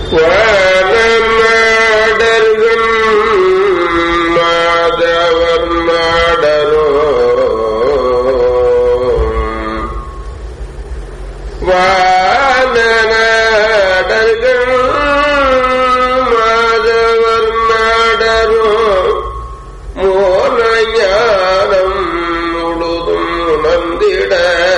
வானமாடர்கள் மாதவர் மாடரோ வானநாடர்கள் மாதவர் மாடரோ மோன ஞானம் முழுதும் உணர்ந்திட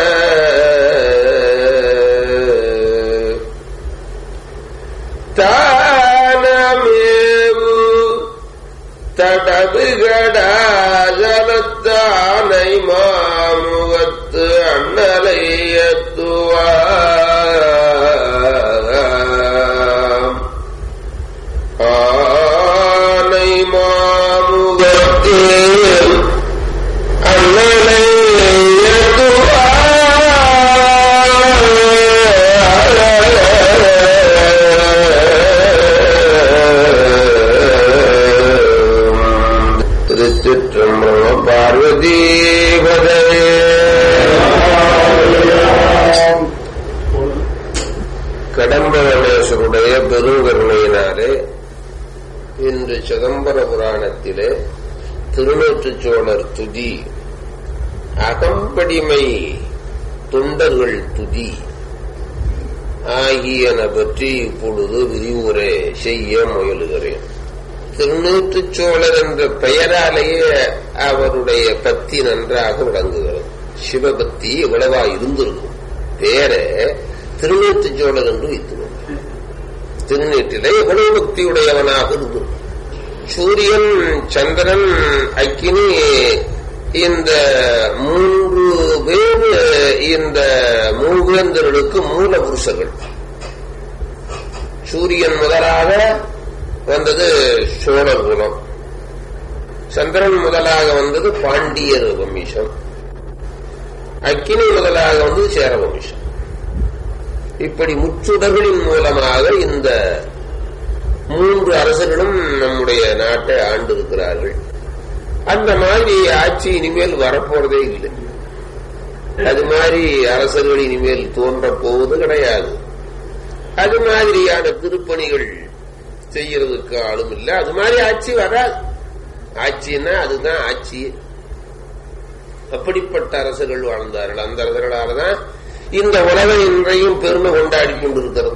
தானமேவு தடபுகடாஜலத்தானை மாமுகத்து அண்ணலை எத்துவாம் ஆனை மாமுகத்து அண்ணலை எத்துவாம் திருச்சிற்றம்பலம் பார்வதி கடம்பரமேஸ்வருடைய பெருங்கருணையினாலே இன்று சிதம்பர புராணத்திலே திருநூற்றுச் சோழர் துதி அகம்படிமை தொண்டர்கள் துதி ஆகியன பற்றி இப்பொழுது விரிவுரை செய்ய முயலுகிறேன் திருநூற்றுச் சோழர் என்ற பெயராலேயே அவருடைய பக்தி நன்றாக விளங்குகிறது சிவபக்தி இவ்வளவா இருந்திருக்கும் பேரை திருநூற்றுச் சோழர் என்று வைத்துள்ளோம் திருநீட்டிலே எவ்வளவு பக்தியுடையவனாக இருந்தோம் சூரியன் சந்திரன் அக்கினி இந்த மூன்று பேர் இந்த மூவேந்தர்களுக்கு மூல புருஷர்கள் சூரியன் முதலாக வந்தது சோழர் குலம் சந்திரன் முதலாக வந்தது பாண்டியர் வம்சம் அக்கினி முதலாக வந்தது சேர வம்சம் இப்படி முச்சுடர்களின் மூலமாக இந்த மூன்று அரசர்களும் நம்முடைய நாட்டை ஆண்டிருக்கிறார்கள் அந்த மாதிரி ஆட்சி இனிமேல் வரப்போறதே இல்லை அது மாதிரி அரசர்கள் இனிமேல் தோன்றப் போவது கிடையாது அது மாதிரியான திருப்பணிகள் செய்யறதுக்கு ஆளும் இல்லை அது மாதிரி ஆட்சி வராது ஆட்சின்னா அதுதான் ஆட்சி அப்படிப்பட்ட அரசர்கள் வாழ்ந்தார்கள் அந்த அரசர்களால தான் இந்த உலகம் இன்றையும் பெருமை கொண்டாடி கொண்டிருக்கிறது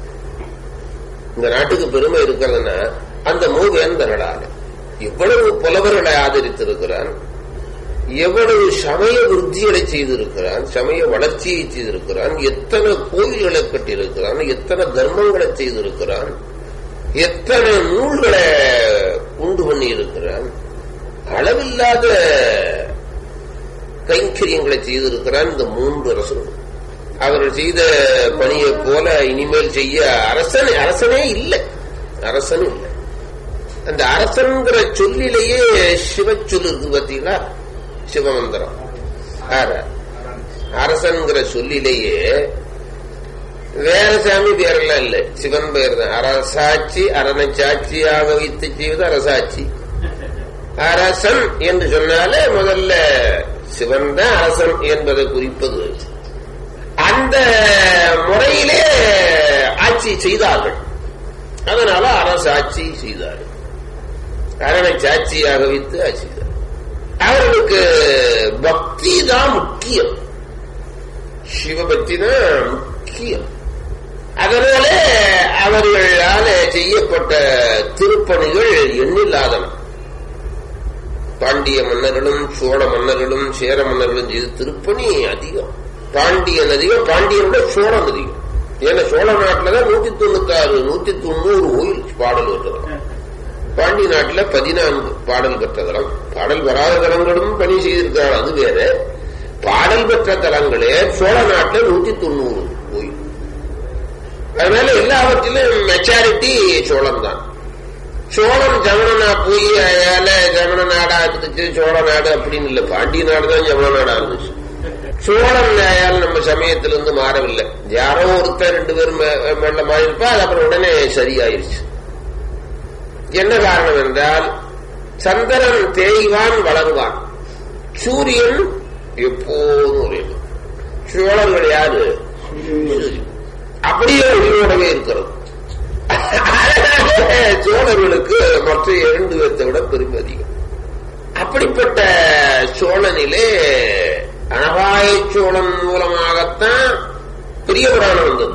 இந்த நாட்டுக்கு பெருமை இருக்கிறதுனா அந்த மூவேந்தர்களால எவ்வளவு புலவர்களை ஆதரித்திருக்கிறான் எவ்வளவு சமய விருத்திகளை செய்திருக்கிறான் சமய வளர்ச்சியை செய்திருக்கிறான் எத்தனை கோயில்களை கட்டியிருக்கிறான் எத்தனை தர்மங்களை செய்திருக்கிறான் எத்தனை நூல்களை உண்டு பண்ணி இருக்கிறான் அளவில்லாத கைங்கரியங்களை செய்திருக்கிறான் இந்த மூன்று அரசர்கள் அவர்கள் செய்த பணியை போல இனிமேல் செய்ய அரசன் அரசனே இல்லை அரசன் இல்லை அந்த அரசன்கிற சொல்லிலேயே சிவச்சொல் இருக்கு பார்த்தீங்களா சிவமந்திரம் ஆற அரசன்கிற சொல்லிலேயே வேற சாமி பேரெல்லாம் இல்லை சிவன் பேர் தான் அரசாட்சி அரணை சாட்சியாக வைத்து செய்வது அரசாட்சி அரசன் என்று சொன்னாலே முதல்ல சிவன் தான் அரசன் என்பதை குறிப்பது அந்த முறையிலே ஆட்சி செய்தார்கள் அதனால அரசாட்சி செய்தார்கள் அரணை சாட்சியாக வைத்து ஆட்சி செய்தார் அவர்களுக்கு பக்தி தான் முக்கியம் சிவபக்தி தான் முக்கியம் அதனால அவர்களால செய்யப்பட்ட திருப்பணிகள் எண்ணில்லாதன பாண்டிய மன்னர்களும் சோழ மன்னர்களும் சேர மன்னர்களும் செய்த திருப்பணி அதிகம் பாண்டியன் அதிகம் பாண்டியனோட சோழன் அதிகம் ஏன்னா சோழ நாட்டில்தான் நூத்தி தொண்ணூத்தி ஆறு நூத்தி தொண்ணூறு கோயில் பாடல் பெற்றதரம் பாண்டிய நாட்டில் பதினான்கு பாடல் பெற்ற தலம் பாடல் வராத தலங்களும் பணி செய்திருக்கிறார் அது வேற பாடல் பெற்ற தலங்களே சோழ நாட்டில் நூத்தி தொண்ணூறு கோயில் அதனால எல்லாவற்றிலும் மெச்சாரிட்டி சோழன் தான் சோழன் ஜமனனா போய் அயால ஜமன நாடா இருந்துச்சு சோழ நாடு அப்படின்னு இல்லை பாண்டிய நாடு தான் ஜமன நாடா இருந்துச்சு சோழன் அயால் நம்ம சமயத்திலிருந்து மாறவில்லை யாரோ ஒருத்தர் ரெண்டு பேரும் மேல மாறிருப்பா அது அப்புறம் உடனே சரியாயிருச்சு என்ன காரணம் என்றால் சந்திரன் தேய்வான் வளருவான் சூரியன் எப்போதும் உரியது சோழர்கள் யாரு சூரியன் அப்படியே உயிரோடவே இருக்கிறது மன்னர்களுக்கு மற்ற இரண்டு பேர்த்தை விட பெருமை அதிகம் அப்படிப்பட்ட சோழனிலே அனபாய சோழன் மூலமாகத்தான் பெரிய புராணம் வந்தது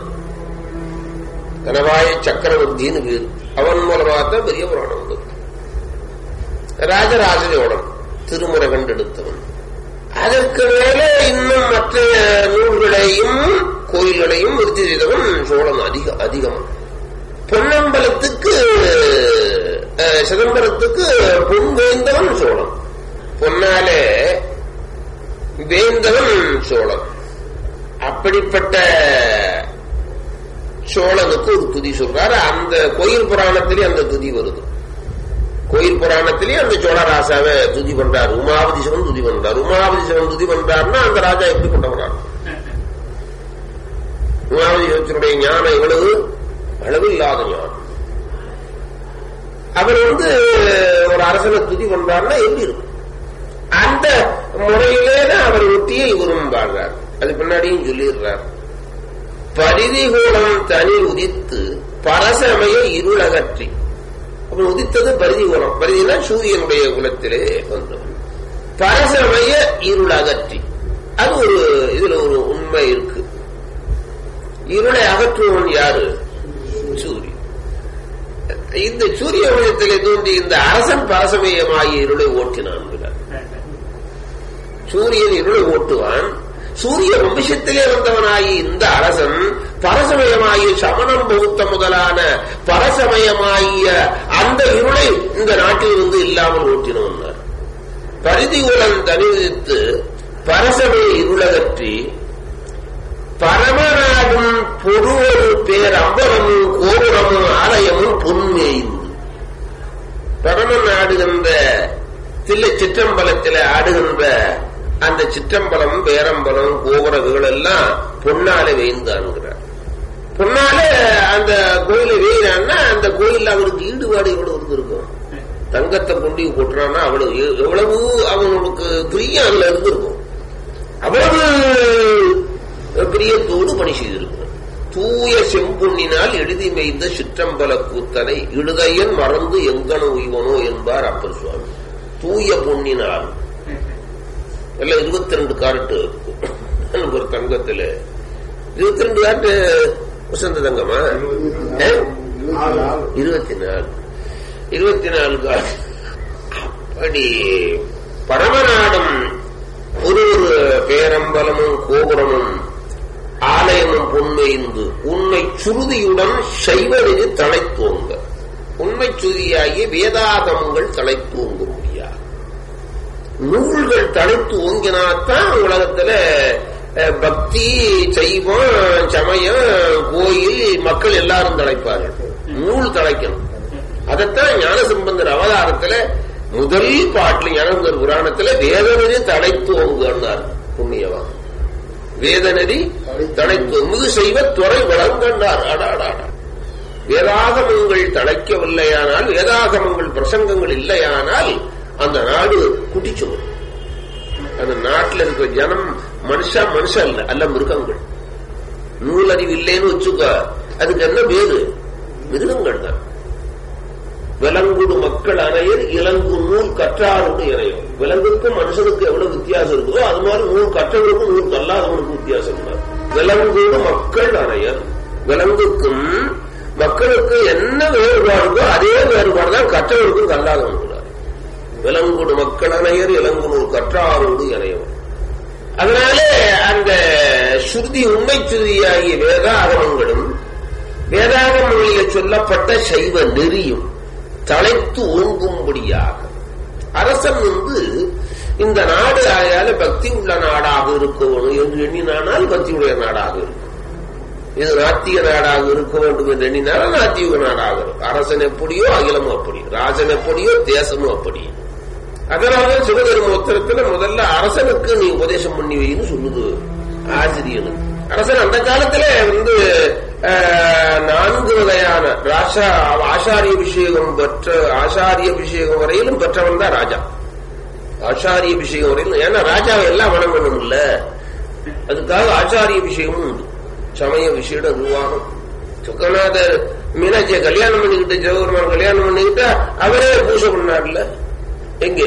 கனவாய சக்கரவர்த்தின்னு பேர் அவன் மூலமாகத்தான் பெரிய புராணம் வந்தது ராஜராஜ சோழன் திருமுறை கண்டெடுத்தவன் அதற்கு மேலே இன்னும் மற்ற நூல்களையும் கோயில்களையும் விருத்தி செய்தவன் சோழன் அதிக அதிகம் பொன்னம்பலத்துக்கு அஹ், சிதம்பரத்துக்கு பொன் வேந்தவன் சோழன் பொன்னாலே வேந்தவன் சோழன் அப்படிப்பட்ட சோழனுக்கு ஒரு துதி சொல்றாரு அந்த கோயில் புராணத்திலே அந்த துதி வருது கோயில் புராணத்திலே அந்த சோழராசாவை துதி பண்றார் உமாவதி சிவன் துதி பண்றார் உமாவதி சிவன் துதி பண்றாருன்னா அந்த ராஜா எப்படி கொண்டவனார் உமாவதி சிவத்தினுடைய ஞானம் எவ்வளவு அளவு இல்லாத ஞானம் அவர் வந்து ஒரு அரசனை துதி பண்றாருன்னா எப்படி இருக்கும் அந்த முறையிலே தான் அவர் ஒட்டியே இவரும் வாழ்றார் அது பின்னாடியும் சொல்லிடுறார் பரிதிகூலம் தனி உதித்து பரசமய இருளகற்றி அப்ப உதித்தது பரிதி குலம் பரிதினா சூரியனுடைய குலத்திலே வந்தவன் பரசமய இருள் அகற்றி அது ஒரு இதுல ஒரு உண்மை இருக்கு இருளை அகற்றுவன் யாரு சூரியன் இந்த சூரிய வழியத்திலே தோன்றி இந்த அரசன் பரசமயமாகிய இருளை ஓட்டினான் சூரியன் இருளை ஓட்டுவான் சூரிய வம்சத்திலே வந்தவனாகி இந்த அரசன் பரசமயமாகிய சமணம் பௌத்த முதலான பரசமயமாகிய அந்த இருளை இந்த நாட்டில் வந்து இல்லாமல் ஓட்டினவன் பரிதி உலன் தனிவிதித்து பரசமய இருளகற்றி பரமநாடும் பொருவொரு பேரம்பலமும் கோபுரமும் ஆலயமும் பொன்மேய்ந்து பரமன் ஆடுகின்ற தில்லை சிற்றம்பலத்தில் ஆடுகின்ற அந்த சிற்றம்பலம் பேரம்பலம் கோபுரங்கள் எல்லாம் பொன்னால வேய்ந்தான்கிறார் பொன்னால அந்த கோயிலை வேயினான்னா அந்த கோயில் அவருக்கு ஈடுபாடு எவ்வளவு இருந்திருக்கும் தங்கத்தை கொண்டு கொட்டுறான்னா அவ்வளவு எ- எவ்வளவு அவனுக்கு பிரியம் அதுல இருந்திருக்கும் அவ்வளவு பிரியத்தோடு பணி செய்திருக்கிறார் தூய செம்பொன்னினால் எழுதி மெய்ந்த சிற்றம்பல கூத்தனை இடுதையன் மறந்து எங்கன உய்வனோ என்பார் அப்பர் சுவாமி தூய பொன்னினால் எல்லாம் இருபத்தி ரெண்டு காரட்டு ஒரு தங்கத்துல இருபத்தி ரெண்டு காரட்டு வசந்த தங்கமா இருபத்தி நாலு இருபத்தி நாலு காட்டு அப்படி பரமநாடும் ஒரு ஒரு பேரம்பலமும் கோபுரமும் ஆலயமும் பொன்மைந்து உண்மை சுருதியுடன் சைவநெறி தலைத்தோங்க உண்மை சுருதியாகிய வேதாகமங்கள் தலைத்தோங்க முடியாது நூல்கள் தலைத்து ஓங்கினாத்தான் உலகத்துல அஹ், பக்தி சைவம் சமயம் கோயில் மக்கள் எல்லாரும் தலைப்பார்கள் நூல் தலைக்கணும் அதைத்தான் ஞானசம்பந்தர் அவதாரத்துல முதல் பாட்டுல ஞானசம்பந்தர் புராணத்துல வேதநெறி தலைத்து ஓங்குனார் புண்ணியவான் வேதநெறி தலைத்து மிகு செய்வ துறை வழங்கண்டார் அடாடாடா வேதாகமங்கள் தலைக்கவில்லையானால் வேதாகமங்கள் பிரசங்கங்கள் இல்லையானால் அந்த நாடு குட்டிச்சுவர் அந்த நாட்டில் இருக்கிற ஜனம் மனுஷா மனுஷா இல்ல அல்ல மிருகங்கள் நூலறிவு இல்லைன்னு வச்சுக்க அதுக்கு என்ன பேரு மிருகங்கள் தான் விலங்குடு மக்கள் அணையர் இலங்கு நூல் கற்றாரோடு இணையும் விலங்குக்கும் மனுஷனுக்கு எவ்வளவு வித்தியாசம் இருக்குதோ அது மாதிரி நூல் கற்றவருக்கும் நூல் கல்லாதவனுக்கும் வித்தியாசம் தான் விலங்குடு மக்கள் அணையர் விலங்குக்கும் மக்களுக்கு என்ன வேறுபாடுதோ அதே வேறுபாடு தான் கற்றவருக்கும் கல்லாதவன் விலங்குடு மக்கள் அணையர் இலங்கு நூல் கற்றாரோடு இணையவன் அதனாலே அந்த சுருதி உண்மை சுருதியாகிய வேதாகமங்களும் வேதாகமங்களில் சொல்லப்பட்ட சைவ நெறியும் தலைத்து ஓங்கும்படியாக அரசன் வந்து இந்த நாடு ஆயால பக்தி உள்ள நாடாக இருக்கணும் என்று எண்ணினானால் பக்தியுடைய நாடாக இருக்கும் இது நாத்திக நாடாக இருக்க வேண்டும் என்று எண்ணினாலும் நாத்திக நாடாக இருக்கும் அரசன் எப்படியோ அகிலமும் அப்படி ராஜன் எப்படியோ தேசமும் அப்படி அதனால சிவதர்ம உத்தரத்துல முதல்ல அரசனுக்கு நீ உபதேசம் பண்ணி வைன்னு சொல்லுது ஆசிரியனுக்கு அரசன் அந்த காலத்துல வந்து அஹ், நான்கு வகையான ராசா ஆசாரிய அபிஷேகம் பெற்ற ஆசாரிய அபிஷேகம் வரையிலும் பெற்றவன் தான் ராஜா ஆச்சாரிய அபிஷேகம் வரையிலும் ஏன்னா ராஜாவை எல்லாம் வணங்கணும் இல்ல அதுக்காக ஆச்சாரிய அபிஷேகமும் உண்டு சமய விசேட நிர்வாகம் சுக்கநாதர் மீனாட்சியை கல்யாணம் பண்ணிக்கிட்டு சிவபெருமான் கல்யாணம் பண்ணிக்கிட்டா அவரே பூஜை பண்ணார்ல எங்க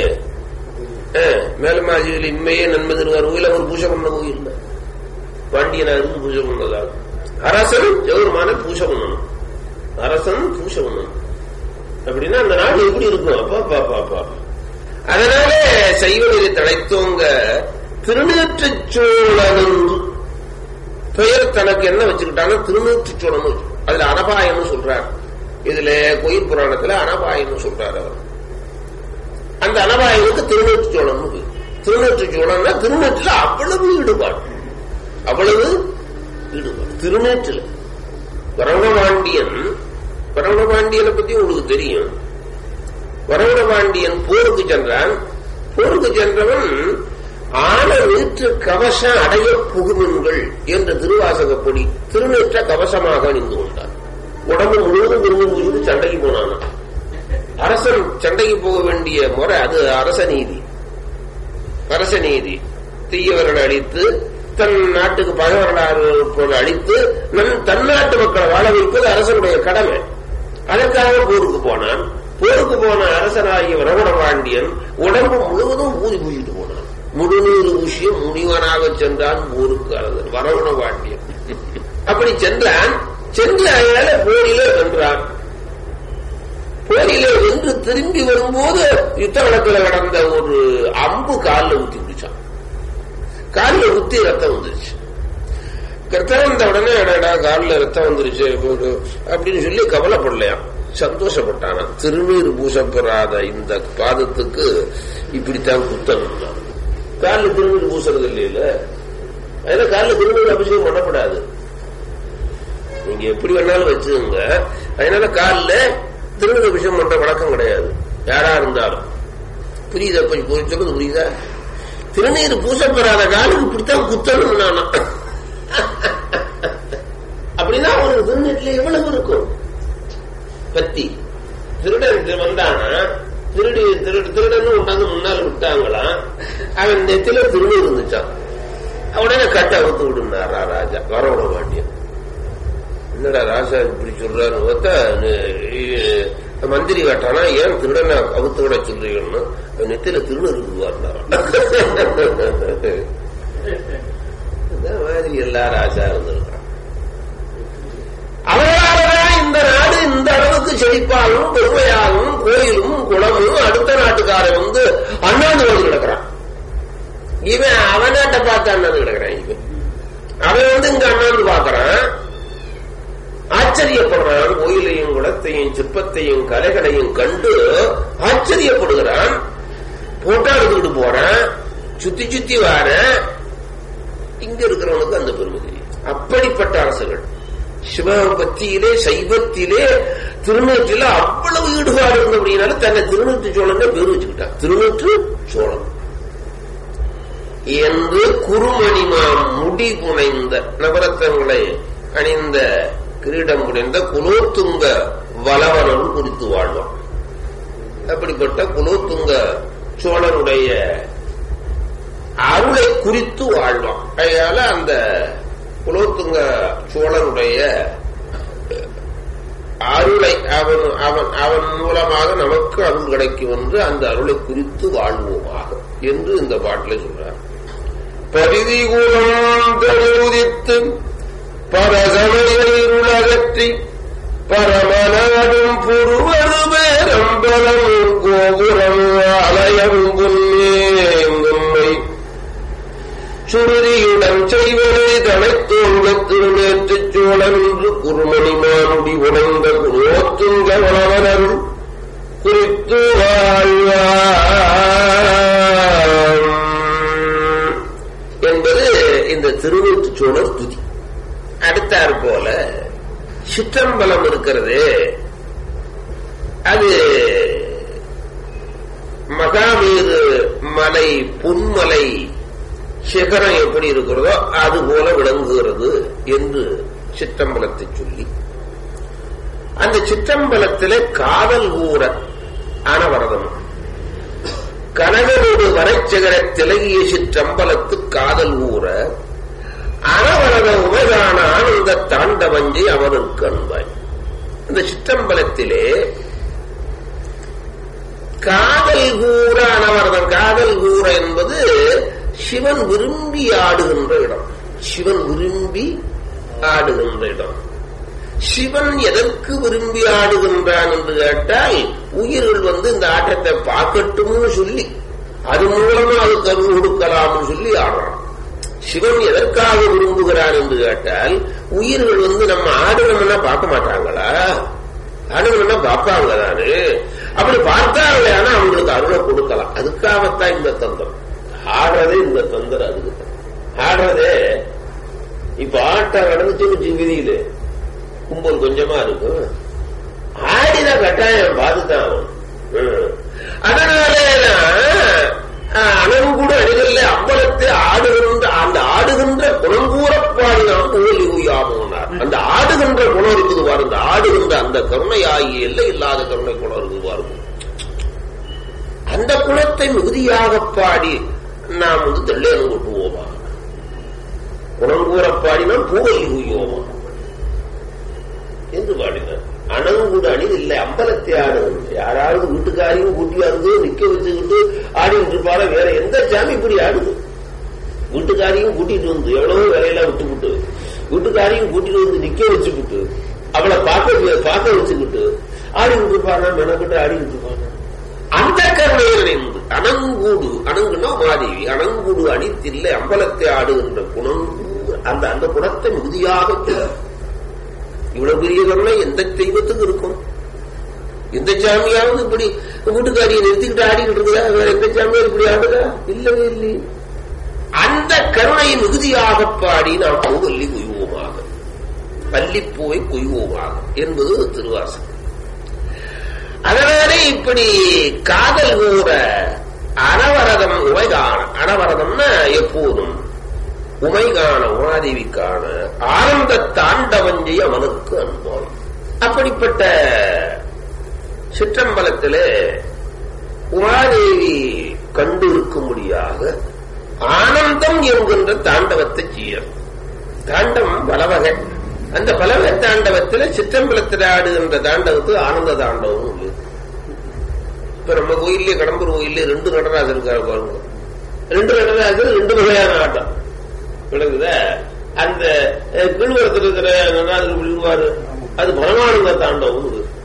மேலமாஜியில் இன்மையே நன்மை தருவார் கோயில் அவர் பூஜை பண்ண கோயில் பாண்டியனா இருந்து பூஜை பண்ணதா அரசன் சிவபெருமான பூஜை பண்ணணும் அரசன் பூஜை பண்ணணும் அப்படின்னா அந்த நாடு எப்படி இருக்கும் அப்பா பாப்பா பாப்பா அதனால சைவநிலை தழைத்தோங்க திருநூற்று சோழன் பெயர் தனக்கு என்ன வச்சுக்கிட்டாங்க திருநூற்று சோழன் அதுல அனபாயம்னு சொல்றார் இதுல கோயில் புராணத்துல அனபாயம்னு சொல்றார் அவர் அந்த அனபாயனுக்கு திருநூற்று சோழன் திருநூற்று சோழன்னா திருநூற்றுல அவ்வளவு ஈடுபாடு அவ்வளவு ஈடுபாடு திருநூற்றுல வரவணபாண்டியன் வரவணபாண்டியனை பத்தி உங்களுக்கு தெரியும் வரவணபாண்டியன் போருக்கு சென்றான் போருக்கு சென்றவன் ஆன நீற்று கவசம் அடைய புகுமன்கள் என்ற திருவாசகப்படி திருநீற்ற கவசமாக அணிந்து கொண்டார் உடம்பு முழுவதும் விரும்பு பூஜிட்டு சண்டைக்கு போனான் அரசன் சண்டைக்கு போக வேண்டிய முறை அது அரச நீதி அரச நீதி தீயவர்களை அழித்து தன் நாட்டுக்கு பகைவர்களாக அழித்து தன் நாட்டு மக்களை வாழ வைப்பது அரசனுடைய கடமை அதற்காக போருக்கு போனான் போருக்கு போன அரசனாகிய வரகுண பாண்டியன் உடம்பு முழுவதும் ஊதி பூசிட்டு போனான் முழுநீர் ஊசிய முனிவனாக சென்றான் போருக்கு அரசன் வரகுண பாண்டியன் அப்படி சென்றான் சென்று அதனால போரிலே வென்றான் போரிலே வென்று திரும்பி வரும்போது யுத்த வழக்கில் கடந்த ஒரு அம்பு காலில் ஊத்தி பிடிச்சான் காலில் ஊத்தி ரத்தம் வந்துருச்சு ரத்தம் வந்த உடனே என்னடா காலில் ரத்தம் வந்துருச்சு அப்படின்னு சொல்லி கவலைப்படலையாம் சந்தோஷப்பட்டானா திருநீர் பூசப்பெறாத இந்த பாதத்துக்கு இப்படித்தான் குத்தணும் காலில் திருநீர் பூசுறது இல்லையில அதுல காலில் திருநீர் அபிஷேகம் பண்ணப்படாது நீங்க எப்படி வேணாலும் வச்சுங்க அதனால காலில் திருநீர் அபிஷேகம் பண்ற வழக்கம் கிடையாது யாரா இருந்தாலும் புரியுதா போய் சொல்றது புரியுதா திருநீர் பூசப்பெறாத காலுக்கு இப்படித்தான் குத்தணும் நானா அப்படின்னா ஒரு திருநீர்ல எவ்வளவு இருக்கும் பத்தி திருடன் வந்தானா திருடி திருடு திருடன்னு உண்டாந்து முன்னால் விட்டாங்களாம் அவன் நெத்தில திருடு இருந்துச்சான் உடனே கட்ட அவுத்து விடுனாரா ராஜா வரவிட மாட்டியன் என்னடா ராஜா இப்படி சொல்றாரு பார்த்தா மந்திரி காட்டானா ஏன் திருடனை அவுத்து விட சொல்றீங்கன்னு நெத்தில திருடு இருக்குவார் இந்த மாதிரி எல்லா ராஜா இருந்திருக்கான் அவர்களாலதான் இந்த நாடு இந்த அளவுக்கு செழிப்பாகவும் பெருமையாகவும் கோயிலும் குளமும் அடுத்த நாட்டுக்காரன் வந்து அண்ணாந்து வந்து கிடக்கிறான் இவன் அவன் நாட்டை பார்த்து அண்ணாந்து கிடக்கிறான் இவன் அவன் வந்து இங்க அண்ணாந்து பார்க்கறான் ஆச்சரியப்படுறான் கோயிலையும் குளத்தையும் சிற்பத்தையும் கலைகளையும் கண்டு ஆச்சரியப்படுகிறான் போட்டோ எடுத்துக்கிட்டு போறான் சுத்தி சுத்தி வார இங்க இருக்கிறவனுக்கு அந்த பெருமை தெரியும் அப்படிப்பட்ட அரசுகள் சிவபக்தியிலே சைவத்திலே திருநூற்றில அவ்வளவு ஈடுபாடு இருந்த அப்படின்னால தன்னை திருநூற்று சோழன் பேர் வச்சுக்கிட்டான் திருநூற்று சோழன் என்று குருமணிமாம் முடி புனைந்த நவரத்தங்களை அணிந்த கிரீடம் புனைந்த குலோத்துங்க வளவனன் குறித்து வாழ்வான் அப்படிப்பட்ட குலோத்துங்க சோழனுடைய அருளை குறித்து வாழ்வான் அதனால அந்த குலோத்துங்க சோழனுடைய அருளை அவன் அவன் அவன் மூலமாக நமக்கு அருள் கிடைக்கும் என்று அந்த அருளை குறித்து வாழ்வோமாக என்று இந்த பாட்டில் சொல்றார் பரிதி கூலம் தெளிவுதித்து பரசமையுலகற்றி பரமநாடும் புருவது பேரம்பலம் கோபுரம் ஆலயம் புன்னேங்கும்மை சுருதியுடன் செய்வதை தனைத்தோங்க திருநேற்று சோழன் என்று குருமணி மானுடி உடைந்த குலோத்துங்க வளவனருள் குறித்து வாழ்வார் என்பது இந்த திருவூற்று சோழர் துதி அடுத்தாறு போல சிற்றம்பலம் இருக்கிறது அது மகாமீரு மலை புன்மலை சிகரம் எப்படி இருக்கிறதோ அது போல விளங்குகிறது என்று சிற்றம்பலத்தை சொல்லி அந்த சிற்றம்பலத்திலே காதல் ஊற அனவரதம் கனகனோடு வரைச்சிகர திலகிய சிற்றம்பலத்து காதல் ஊற அனவரத உமைகான ஆனந்த தாண்டவஞ்சி அவனுக்கு அன்பாய் இந்த சிற்றம்பலத்திலே காதல் கூற அனவரதம் காதல் கூற என்பது சிவன் விரும்பி ஆடுகின்ற இடம் சிவன் விரும்பி ஆடுகின்ற இடம் சிவன் எதற்கு விரும்பி ஆடுகின்றான் என்று கேட்டால் உயிர்கள் வந்து இந்த ஆட்டத்தை பார்க்கட்டும்னு சொல்லி அது மூலமா அது கரு கொடுக்கலாம்னு சொல்லி ஆடுறான் சிவன் எதற்காக விரும்புகிறான் என்று கேட்டால் உயிர்கள் வந்து நம்ம ஆடுனோம்னா பார்க்க மாட்டாங்களா ஆடுனோம்னா பார்ப்பாங்க தானே அப்படி பார்த்தாங்களேனா அவங்களுக்கு அருளை கொடுக்கலாம் அதுக்காகத்தான் இந்த தந்திரம் ஆடுறதே இந்த தந்திரம் அதுக்கு தான். ஆடுறதே இப்ப ஆட்டம் நடந்துச்சு விதியில கும்பல் கொஞ்சமா இருக்கும் ஆடிதான் கட்டாயம் பார்த்துதான் ஆகணும். ம். அதனால அனவு கூட அணிகளில் அம்பலத்தை ஆடுகின்ற அந்த ஆடுகின்ற குணங்கூறப்பாடி நாம் கோயில் உயாமோனார் அந்த ஆடுகின்ற குணம் இருக்குது பாருங்க ஆடுகின்ற அந்த கருணை ஆகிய எல்லை இல்லாத கருணை குணம் இருக்குது பாருங்க அந்த குணத்தை மிகுதியாக பாடி நாம் வந்து தெள்ளேன்னு கொட்டுவோமா குணங்கூறப்பாடினால் பூவல் உயோமா என்று பாடினார் அணங்குடு அணி இல்லை அம்பலத்தை ஆடுவது யாராவது வீட்டுக்காரையும் கூட்டி வந்து நிக்க வச்சுக்கிட்டு ஆடிட்டு இருப்பாரா வேற எந்த சாமி இப்படி ஆடுது வீட்டுக்காரையும் கூட்டிட்டு வந்து எவ்வளவோ வேலையெல்லாம் விட்டுவிட்டு வீட்டுக்காரையும் கூட்டிட்டு வந்து நிக்க வச்சுக்கிட்டு அவளை பார்க்க பார்க்க வச்சுக்கிட்டு ஆடிக்கிட்டு இருப்பானா மெனக்கிட்டு ஆடிக்கிட்டு இருப்பானா அந்த கருணையில் நின்று அணங்கூடு அணங்குனா மாதேவி அணங்கூடு அணித்தில்லை அம்பலத்தை ஆடுகின்ற குணம் அந்த அந்த குணத்தை மிகுதியாக சொல்லும். இவ்வளவு பெரிய கருணை எந்த தெய்வத்துக்கு இருக்கும் எந்த சாமியாவது இப்படி வீட்டுக்காரியை நிறுத்திக்கிட்டு ஆடிக்கிட்டு இருக்குதா வேற எந்த சாமியார் இப்படி ஆடுதா இல்லவே இல்லை அந்த கருணையை மிகுதியாக பாடி நாம் பூவல்லி குய்வோமாக பள்ளிப்பூவை குய்வோமாக என்பது திருவாசகம் அதனாலே இப்படி காதல் கூற அனவரதம் உமைகான அனவரதம்னா எப்போதும் உமைகான உமாதேவிக்கான ஆனந்த தாண்டவஞ்சி அவனுக்கு அன்போம் அப்படிப்பட்ட சிற்றம்பலத்திலே உமாதேவி கண்டு இருக்கும்படியாக ஆனந்தம் என்கின்ற தாண்டவத்தை செய்யும் தாண்டவம் பலவகை அந்த பலவகை தாண்டவத்தில் சிற்றம்பலத்தில் ஆடுகின்ற தாண்டவத்துக்கு ஆனந்த தாண்டவம் உண்டு. இப்ப நம்ம கோயிலே கடம்பூர் கோயிலே ரெண்டு நடராஜர் இருக்காரு பாருங்க ரெண்டு நடராஜர் ரெண்டு வகையான ஆட்டம் விளங்குதா அந்த அஹ், கீழ்வரத்தில் இருக்கிற நடராஜர் விழுவாரு அது பரமானந்த தாண்டவம்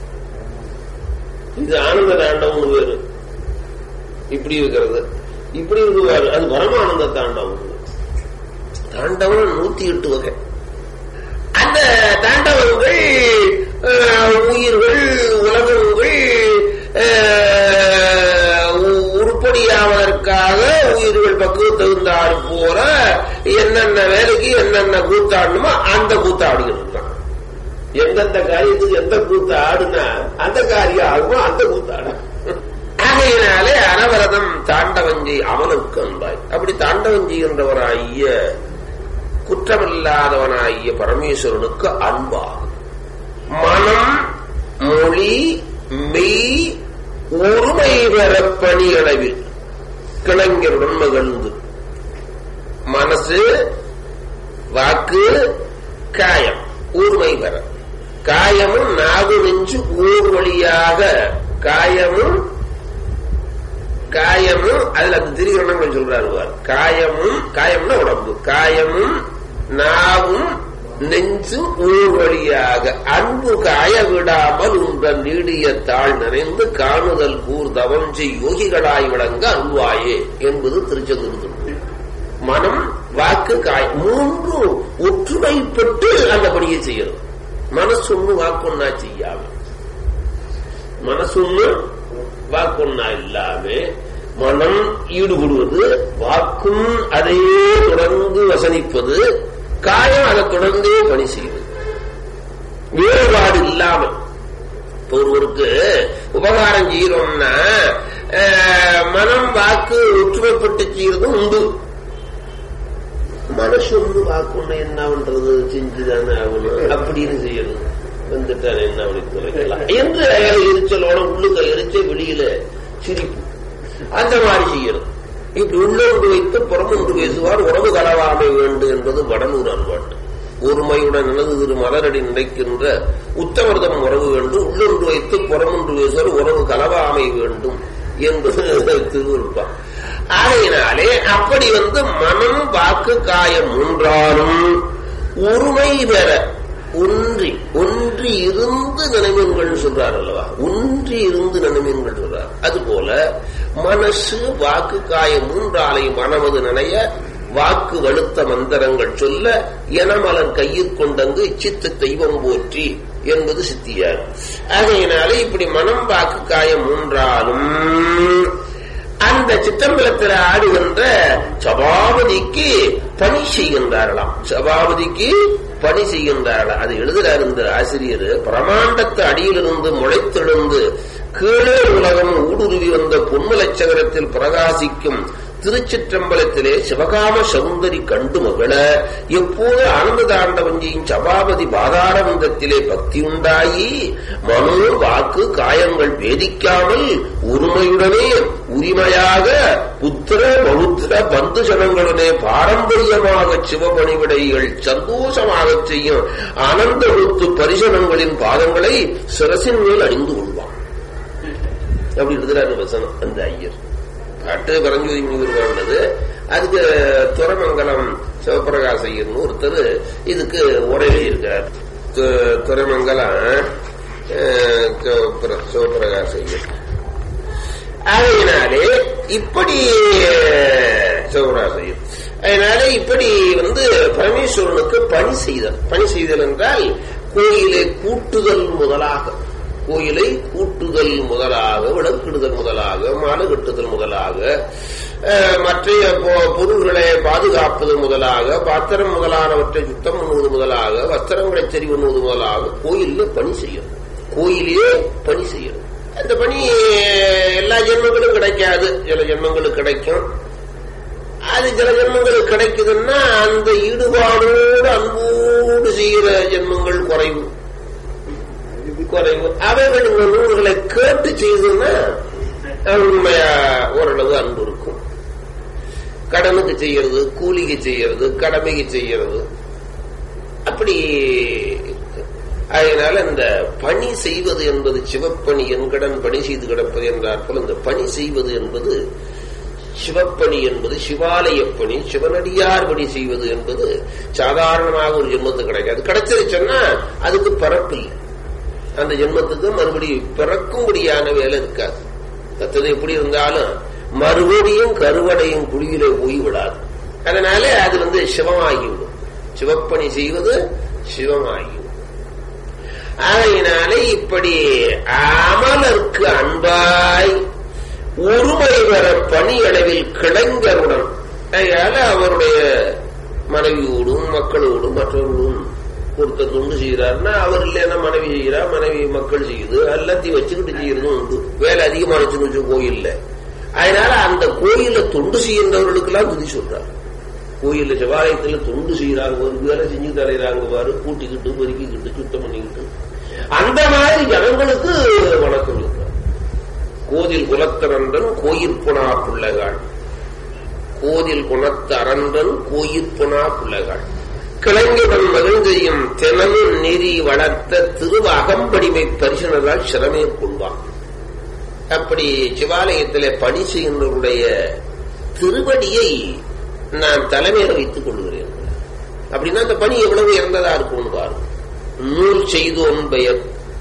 இது ஆனந்த தாண்டவம்னு பேரு இப்படி இருக்கிறது இப்படி இருக்குவாரு அது பரமானந்த தாண்டவம் தாண்டவம் நூத்தி எட்டு வகை அந்த தாண்டவங்கள் அஹ், உயிர்கள் உலகங்கள் அஹ், உ- உருப்படியாவதற்காக உயிர்கள் பக்குவம் தகுந்தாறு போற என்னென்ன வேலைக்கு என்னென்ன கூத்தாடணுமோ அந்த கூத்தாடுகிறது தான் எந்தெந்த காரியத்துக்கு எந்த கூத்து ஆடுனா அந்த காரியம் ஆகுமோ அந்த கூத்தாட ஆகையினாலே அனவரதம் தாண்டவஞ்சி அவனுக்கு அன்பாய் அப்படி தாண்டவஞ்சி என்றவராகிய குற்றமில்லாதவனாகிய பரமேஸ்வரனுக்கு அன்பாகும் மனம் மொழி மெய் ஒருமை பெற பணி அளவில் கிளைஞருடன் மகிழ்ந்து மனசு வாக்கு காயம் ஊர்மை பெற காயமும் நாகு நெஞ்சு ஊர் வழியாக காயமும் காயமும் அதுல அந்த திரிகரணங்கள் சொல்றாரு பார். காயமும் காயம்னா உடம்பு காயமும் நாவும் நெஞ்சு ஊர் வழியாக அன்பு காய விடாமல் உன்ற நீடிய தாழ் நிறைந்து காணுதல் கூர் தவம் செய் யோகிகளாய் விளங்க அருள்வாயே என்பது திருச்செந்தூர் மனம் வாக்கு காய் மூன்று ஒற்றுமைப்பட்டு அந்த பணியை செய்யணும் மனசொன்னு வாக்கொன்னா செய்யாம மனசொன்னு வாக்கொன்னா இல்லாம மனம் ஈடுபடுவது வாக்கும் அதையே தொடர்ந்து வசனிப்பது காயம் அதை தொடர்ந்தே பணி செய்வது வேறுபாடு இல்லாம இப்ப ஒருவருக்கு உபகாரம் செய்யறோம்னா அஹ், மனம் வாக்கு ஒற்றுமைப்பட்டு செய்யறதும் உண்டு மனசு ஒன்று வாக்குன்னு என்ன பண்றது செஞ்சுதானே ஆகணும் அப்படின்னு செய்யணும் வந்துட்டானே என்ன அவனுக்கு துளைக்கலாம் என்று அயல் எரிச்சலோட உள்ளுக்க எரிச்ச வெளியில சிரிப்பு அந்த மாதிரி செய்யணும் இப்படி உள்ளொன்று வைத்து புறமொன்று பேசுவார் உறவு கலவாமை வேண்டும் என்பது வடலூர் அன்பாட்டு ஒருமையுடன் நிலவு திரு மலரடி நினைக்கின்ற உத்தவர்தம் உறவு வேண்டும் உள்ளொன்று வைத்து புறமொன்று பேசுவர் உறவு கலவாமை வேண்டும் என்பது திருவிருப்பம் ஆகையினாலே அப்படி வந்து மனம் வாக்கு காயம் மூன்றாலும் ஒருமை பெற ஒன்றி ஒன்றி இருந்து நினைவுங்கள் சொல்றார் அல்லவா ஒன்றி இருந்து நினைவுங்கள் சொல்றார் அதுபோல மனசு வாக்கு காயம் மூன்றாலையும் மனமது நினைய வாக்கு வலுத்த மந்திரங்கள் சொல்ல எனமலர் கையில் கொண்டங்கு இச்சித்த தெய்வம் போற்றி என்பது சித்தியார் ஆகையினாலே இப்படி மனம் வாக்கு காயம் மூன்றாலும் அந்த சித்தம்பலத்தில் ஆடுகின்ற சபாபதிக்கு பணி செய்கின்றார்களாம் சபாபதிக்கு பணி செய்கின்றார்களா அது எழுதுறார் இந்த ஆசிரியர் பிரமாண்டத்து அடியிலிருந்து முளைத்தெழுந்து கீழே உலகம் ஊடுருவி வந்த பொன்மலச்சகரத்தில் பிரகாசிக்கும் திருச்சிற்றம்பலத்திலே சிவகாம சௌந்தரி கண்டு மகள எப்போது ஆனந்த தாண்டவஞ்சியின் சபாபதி பாதாரவந்தத்திலே பக்தி உண்டாயி மனோ வாக்கு காயங்கள் வேதிக்காமல் உரிமையுடனே உரிமையாக புத்திர பௌத்திர பந்து ஜனங்களுடனே பாரம்பரியமாக சிவபணிவிடைகள் சந்தோஷமாக செய்யும் ஆனந்த முத்து பரிசனங்களின் பாதங்களை சிரசின் மேல் அணிந்து கொள்வான் அப்படி எழுதுறாரு வசனம் அந்த ஐயர் பாட்டு பரஞ்சோதி முனிவர் வாழ்ந்தது அதுக்கு துறமங்கலம் சிவபிரகாச ஐயர்னு ஒருத்தர் இதுக்கு உரையிலே இருக்கார் து- துறைமங்கலம் அஹ், சிவபிர- சிவபிரகாச ஐயர் ஆகையினாலே இப்படி சிவபிரகாச ஐயர் அதனாலே இப்படி வந்து பரமேஸ்வரனுக்கு பணி செய்தல் பணி செய்தல் என்றால் கோயிலை கூட்டுதல் முதலாக கோயிலை கூட்டுதல் முதலாக விளக்கிடுதல் முதலாக மாலை கட்டுதல் முதலாக அஹ், மற்ற பொ- பொருள்களை பாதுகாப்பது முதலாக பாத்திரம் முதலானவற்றை சுத்தம் பண்ணுவது முதலாக வஸ்திரங்களை சரி பண்ணுவது முதலாக கோயில்ல பணி செய்யணும் கோயிலே பணி செய்யணும் அந்த பணி எல்லா ஜென்மங்களும் கிடைக்காது சில ஜென்மங்களுக்கு கிடைக்கும் அது சில ஜென்மங்களுக்கு கிடைக்குதுன்னா அந்த ஈடுபாடோடு அன்போடு செய்கிற ஜென்மங்கள் குறைவு குறைவு அவைகள் இந்த நூல்களை கேட்டு செய்ததுன்னா உண்மையா ஓரளவு அன்பு இருக்கும் கடனுக்கு செய்யறது கூலிக்கு செய்யறது கடமைக்கு செய்யறது அப்படி அதனால இந்த பணி செய்வது என்பது சிவப்பணி என்கடன் பணி செய்து கிடப்பது என்றார் போல இந்த பணி செய்வது என்பது சிவப்பணி என்பது சிவாலய பணி சிவனடியார் பணி செய்வது என்பது சாதாரணமாக ஒரு ஜென்மத்துக்கு கிடைக்காது கிடைச்சிருச்சுன்னா அதுக்கு பரப்பில்லை அந்த ஜென்மத்துக்கு மறுபடி பிறக்கும்படியான வேலை இருக்காது மற்றது எப்படி இருந்தாலும் மறுபடியும் கருவடையும் குழியிலே போய் விடாது அதனால அது வந்து சிவமாகிவிடும் சிவப்பணி செய்வது சிவமாகிவிடும் ஆகையினாலே இப்படி அமலர்க்கு அன்பாய் ஒருமை வர பணி அளவில் கிளைஞருடன் அதனால அவருடைய மனைவியோடும் மக்களோடும் மற்றவர்களும் ஒருத்தர் தொண்டு செய்கிறாருன்னா அவர் இல்லைன்னா மனைவி செய்கிறா மனைவி மக்கள் செய்யுது எல்லாத்தையும் வச்சுக்கிட்டு செய்யறதும் உண்டு வேலை அதிகமானுச்சுன்னு வச்சு கோயில்ல அதனால அந்த கோயில்ல தொண்டு செய்கின்றவர்களுக்கு எல்லாம் துதி சொல்றார் கோயில்ல சிவாலயத்துல தொண்டு செய்யறாங்க ஒரு வேலை செஞ்சு தலைறாங்க பாரு கூட்டிக்கிட்டு பெருக்கிக்கிட்டு சுத்தம் பண்ணிக்கிட்டு அந்த மாதிரி ஜனங்களுக்கு வணக்கம் சொல்றார் கோதில் குலத்தரந்தன் கோயிற்புனா பிள்ளைகள் கோதில் குணத்தரந்தன் கோயிற்புனா பிள்ளைகள் கிழங்குடன் மகிழ்ந்தையும் தினமும் நெறி வளர்த்த திரு அகம்படிமை பரிசனரால் சிரமே கொள்வான் அப்படி சிவாலயத்திலே பணி செய்கின்றவருடைய திருவடியை நான் தலைமையில வைத்துக் கொள்கிறேன் அப்படின்னா அந்த பணி எவ்வளவு இறந்ததா இருக்கும்னு பாருங்க நூல் செய்தோன் பெயர்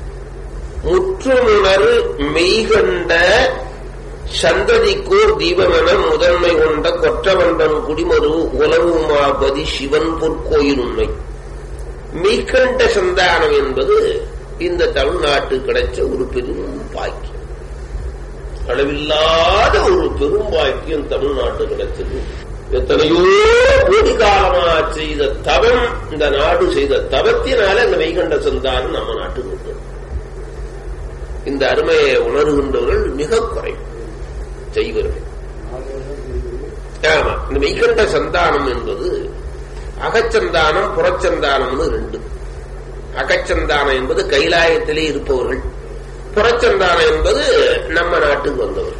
முற்றுமுணர் மெய்கண்ட சந்ததிக்கோர் தீபமென முதன்மை கொண்ட கொற்றவண்டன் குடிமரு உலவுமாபதி சிவன் பொற்கோயில் உண்மை மெய்கண்ட சந்தானம் என்பது இந்த தமிழ்நாட்டு கிடைச்ச ஒரு பெரும் பாக்கியம் அளவில்லாத ஒரு பெரும் பாக்கியம் தமிழ்நாட்டு கிடைச்சது எத்தனையோ கோடி காலமா செய்த தவம் இந்த நாடு செய்த தவத்தினால இந்த மெய்கண்ட சந்தானம் நம்ம நாட்டுக்கு உண்டு இந்த அருமையை உணர்கின்றவர்கள் மிக குறைவு செய்வர்கள் ஆமா இந்த மெய்கண்ட சந்தானம் என்பது அகச்சந்தானம் புறச்சந்தானம்னு ரெண்டு அகச்சந்தானம் என்பது கைலாயத்திலே இருப்பவர்கள் புறச்சந்தானம் என்பது நம்ம நாட்டுக்கு வந்தவர்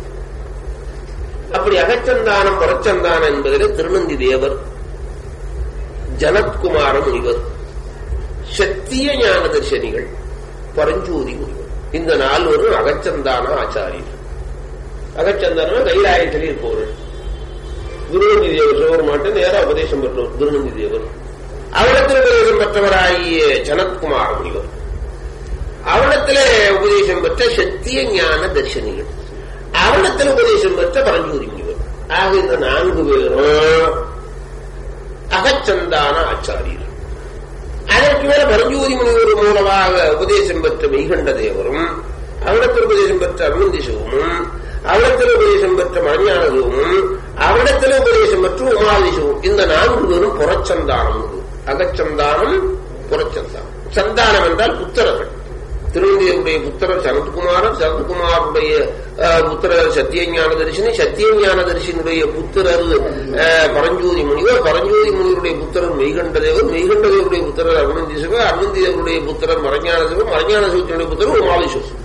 அப்படி அகச்சந்தானம் புறச்சந்தானம் என்பதிலே திருநந்தி தேவர் ஜனத்குமார முனிவர் சத்திய ஞான தர்சனிகள் பரஞ்சோதி முனிவர் இந்த நால்வரும் அகச்சந்தான ஆச்சாரியர் அகச்சந்தான கைலாயத்தில் இருப்பவர்கள் குருநந்தி தேவர் சிவபெருமாட்டு நேரா உபதேசம் பெற்றவர் குருநந்தி தேவர் அவரிடத்தில் உபதேசம் பெற்றவராகிய ஜனத்குமார முனிவர் அவரிடத்திலே உபதேசம் பெற்ற சத்திய ஞான தர்ஷனிகள் அவரிடத்தில் உபதேசம் பெற்ற பரஞ்சோதி முனிவர் ஆக இந்த நான்கு பேரும் அகச்சந்தான ஆச்சாரியர் அதற்கு மேல பரஞ்சோதி முனிவர் மூலமாக உபதேசம் பெற்ற மெய்கண்ட தேவரும் அவரிடத்தில் உபதேசம் பெற்ற அருணந்தி சிவமும் அவரிடத்தில் உபதேசம் பெற்ற மணியான சிவமும் அவரிடத்தில் உபதேசம் பெற்ற உமாதி சிவம் இந்த நான்கு பேரும் புறச்சந்தானம் உண்டு. அகச்சந்தானம் புறச்சந்தானம் சந்தானம் என்றால் புத்திரர்கள் திருநந்தியுடைய புத்திரர் சனத்குமாரர் சனத்குமாருடைய அஹ், புத்திரர் சத்தியஞான தரிசனி சத்தியஞான தரிசனுடைய புத்திரர் அஹ், பரஞ்சோதி முனிவர் பரஞ்சோதி முனிவருடைய புத்திரர் மெய்கண்ட தேவர் மெய்கண்ட தேவருடைய புத்திரர் அருணந்தி சிவர் அருணந்தி தேவருடைய புத்திரர் மரஞான சிவர் மரஞான சிவத்தினுடைய புத்திரர் உமாவி சிவம்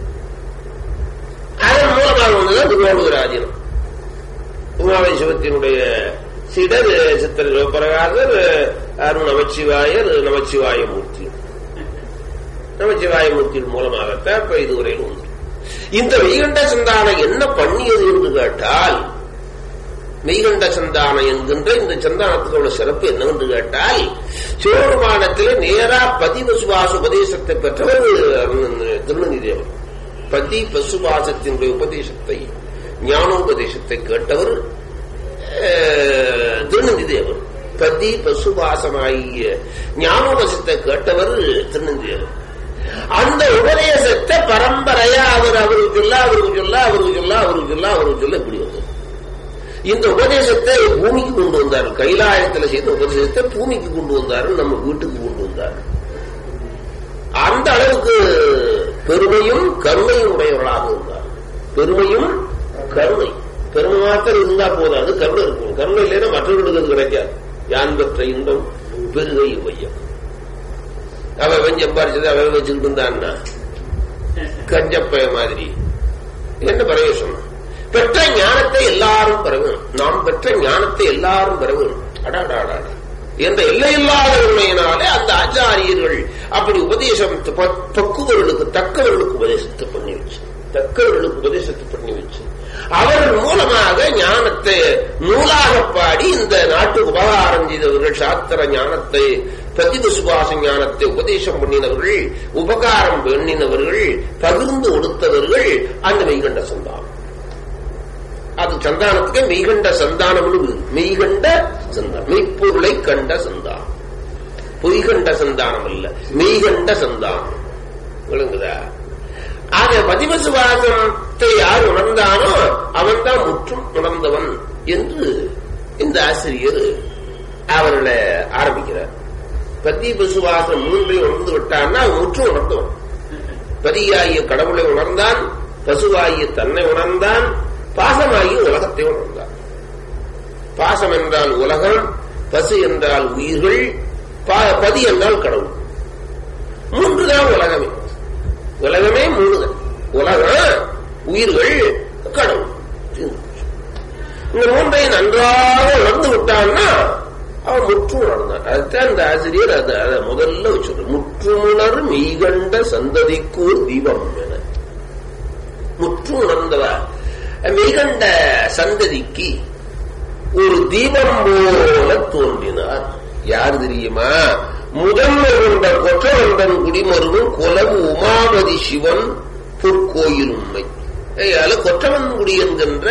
அதன் மூலமாக வந்தது திருவாளுராஜனம் உமாவை சிவத்தினுடைய சீடர் சித்தர் சிவபிரகாசர் அருண் நமச்சிவாயர் நமச்சிவாய மூர்த்தி நமச்சிவாயமூர்த்தியின் மூலமாகத்தான் இப்ப இதுவரையில் உண்டு இந்த மெய்கண்ட சந்தானம் என்ன பண்ணியது என்று கேட்டால் மெய்கண்ட சந்தானம் என்கின்ற இந்த சந்தானத்துக்கு சிறப்பு என்னவென்று கேட்டால் சிவபெருமானத்திலே நேரா பதி பசுவாச உபதேசத்தை பெற்றவர் திருநந்தி தேவர் பதி பசுவாசத்தினுடைய உபதேசத்தை ஞானோபதேசத்தை கேட்டவர் அஹ், திருநந்தி தேவர் பதி பசுவாசமாகிய ஞானோபதேசத்தை கேட்டவர் திருநந்தி தேவர் அந்த உபதேசத்தை பரம்பரையா அவர் அவருக்கு சொல்ல அவருக்கு சொல்ல அவருக்கு சொல்ல அவருக்கு சொல்ல அவருக்கு சொல்ல இப்படி வந்தது இந்த உபதேசத்தை பூமிக்கு கொண்டு வந்தார் கைலாயத்தில் செய்த உபதேசத்தை பூமிக்கு கொண்டு வந்தாரு நம்ம வீட்டுக்கு கொண்டு வந்தார் அந்த அளவுக்கு பெருமையும் கருணையும் உடையவர்களாக இருந்தார் பெருமையும் கருணை பெருமை மாத்திரம் இருந்தா போதாது கருணை இருக்கும் கருணை இல்லைன்னா மற்றவர்களுக்கு அது கிடைக்காது யான் பெற்ற இன்பம் பெருகை வையம் அவன் அவன் சம்பாரிச்சதை அவன் வச்சுக்கிட்டு இருந்தான்னா கஞ்சப்பய மாதிரி என்ன பிரயோசனம் பெற்ற ஞானத்தை எல்லாரும் பெற வேணும் நாம் பெற்ற ஞானத்தை எல்லாரும் பெற வேணும் அடாடாடா என்ற எல்லையில்லாத உண்மையினாலே அந்த ஆச்சாரியர்கள் அப்படி உபதேசம் ப- பக்குவர்களுக்கு தக்கவர்களுக்கு உபதேசத்தை பண்ணி வச்சு தக்கவர்களுக்கு உபதேசத்தை பண்ணி வச்சு அவர்கள் மூலமாக ஞானத்தை நூலாக பாடி இந்த நாட்டுக்கு உபகாரம் செய்தவர்கள் சாஸ்திர ஞானத்தை பதிவு சுபாச ஞானத்தை உபதேசம் பண்ணினவர்கள் உபகாரம் பண்ணினவர்கள் பகிர்ந்து கொடுத்தவர்கள் அந்த மெய்கண்ட சந்தானம் அது சந்தானத்துக்கு மெய்கண்ட சந்தானம்னு பேரு. மெய்கண்ட சந்தானம் மெய்ப்பொருளை கண்ட சந்தானம் பொய்கண்ட சந்தானம் அல்ல மெய்கண்ட சந்தானம் விளங்குதா ஆக பதிவசுவாசத்தை யார் உணர்ந்தானோ அவன் தான் முற்றும் உணர்ந்தவன் என்று இந்த ஆசிரியர் அவர்களை ஆரம்பிக்கிறார் பதி பசுவாசம் மூன்றை உணர்ந்து விட்டான்னா அவன் முற்றும் உணர்ந்தவன் பதியாகிய கடவுளை உணர்ந்தான் பசுவாகிய தன்னை உணர்ந்தான் பாசமாகிய உலகத்தை உணர்ந்தான் பாசம் என்றால் உலகம் பசு என்றால் உயிர்கள் பா- பதி என்றால் கடவுள் மூன்றுதான் உலகமே உலகமே மூணுதான் உலகம் உயிர்கள் கடவுள் இந்த மூன்றை நன்றாக உணர்ந்து விட்டான்னா அவன் முற்று உணர்ந்தான் அதுதான் இந்த ஆசிரியர் அதை அதை முதல்ல வச்சு முற்றுமுணர் மெய்கண்ட சந்ததிக்கு ஒரு தீபம் என முற்று உணர்ந்தவ மெய்கண்ட சந்ததிக்கு ஒரு தீபம் போல தோன்றினார் யார் தெரியுமா முதன்மை கொண்ட கொற்றவந்தன் குடிமருவும் குலவு உமாபதி சிவன் பொற்கோயில் உண்மை அதனால கொற்றவன்குடி என்கின்ற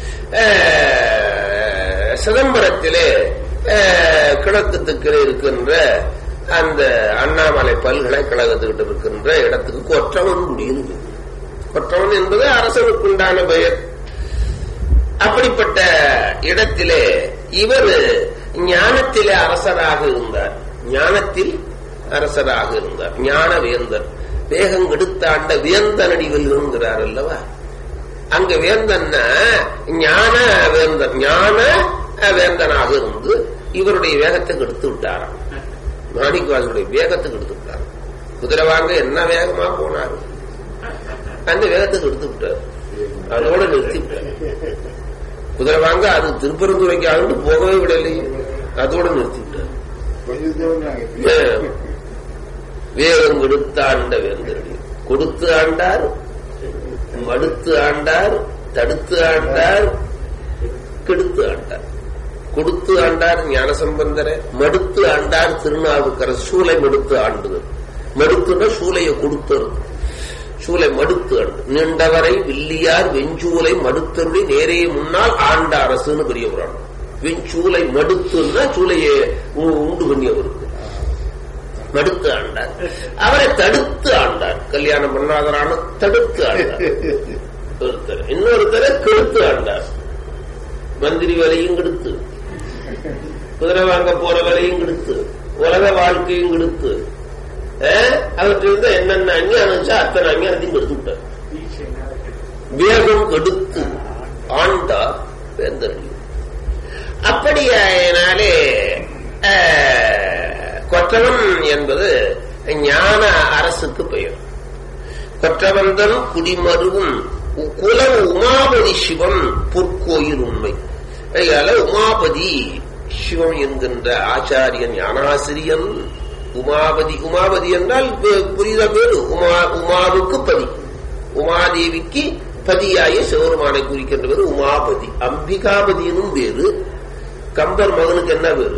அஹ், சிதம்பரத்திலே அஹ், கிழக்கு இருக்கின்ற அந்த அண்ணாமலை பல்கலைக்கழகத்துக்கிட்ட இருக்கின்ற இடத்துக்கு கொற்றவன்குடி இருக்கு கொற்றவன் என்பது அரசனுக்குண்டான பெயர் அப்படிப்பட்ட இடத்திலே இவர் ஞானத்திலே அரசராக இருந்தார் ஞானத்தில் அரசராக இருந்தார் ஞான வேந்தர் வேகம் கெடுத்தாண்ட வேந்தனடி வெல்லுங்கிறார் அல்லவா அங்க வேந்தன்னா ஞான வேந்தன் ஞான வேந்தனாக இருந்து இவருடைய வேகத்தை கெடுத்து விட்டாராம் மாணிக்கவாசனுடைய வேகத்தை கெடுத்து விட்டார் குதிரை வாங்க என்ன வேகமா போனார் அந்த வேகத்தை கெடுத்து விட்டார் அதோட நிறுத்தி விட்டார் குதிரை வாங்க அது திருப்பரந்துரைக்கு ஆண்டு போகவே விடலையே அதோட நிறுத்தி விட்டார் கொஞ்சம் தூரம் நாங்க. வேகம் கெடுத்தாண்ட வேந்தர் கொடுத்து ஆண்டார் மடுத்து ஆண்டார் தடுத்து ஆண்டார் கெடுத்து ஆண்டார் கொடுத்து ஆண்டார் ஞானசம்பந்தரை மடுத்து ஆண்டார் திருநாவுக்கர சூளை மடுத்து ஆண்டுதல் மடுத்துனா சூளையை கொடுத்தது சூளை மடுத்து ஆண்டு நீண்டவரை வில்லியார் வெஞ்சூலை மடுத்தருளி நேரே முன்னால் ஆண்ட அரசுன்னு பெரிய புராணம் வெஞ்சூலை மடுத்துன்னா சூளையை உ- உண்டு பண்ணியவருக்கு மடுத்து ஆண்டார் அவரை தடுத்து ஆண்டார் கல்யாணம் பண்ணாதரான தடுத்து ஆண்டார் ஒருத்தர் இன்னொருத்தரை கெடுத்து ஆண்டார் மந்திரி வேலையும் கெடுத்து குதிரை வாங்க போற வேலையும் கெடுத்து உலக வாழ்க்கையும் கெடுத்து அஹ், அவற்றிலிருந்து என்னென்ன அஞ்ஞானம் இருந்துச்சோ அத்தனை அஞ்ஞானத்தையும் கெடுத்து விட்டார் வேகம் கெடுத்து ஆண்டார் வேந்தரடி அப்படியாயினாலே அஹ், கொற்றவன் என்பது ஞான அரசுக்கு பெயர் கொற்றவந்தன் குடிமருவும் குல உமாபதி சிவன் பொற்கோயில் உண்மை அதனால உமாபதி சிவம் என்கின்ற ஆச்சாரியன் ஞானாசிரியன் உமாபதி உமாபதி என்றால் பு- புரியுதா பேரு உமா உமாவுக்கு பதி உமாதேவிக்கு பதியாய சிவருமானை குறிக்கின்ற பேரு உமாபதி அம்பிகாபதினும் பேரு கம்பர் மகனுக்கு என்ன பேரு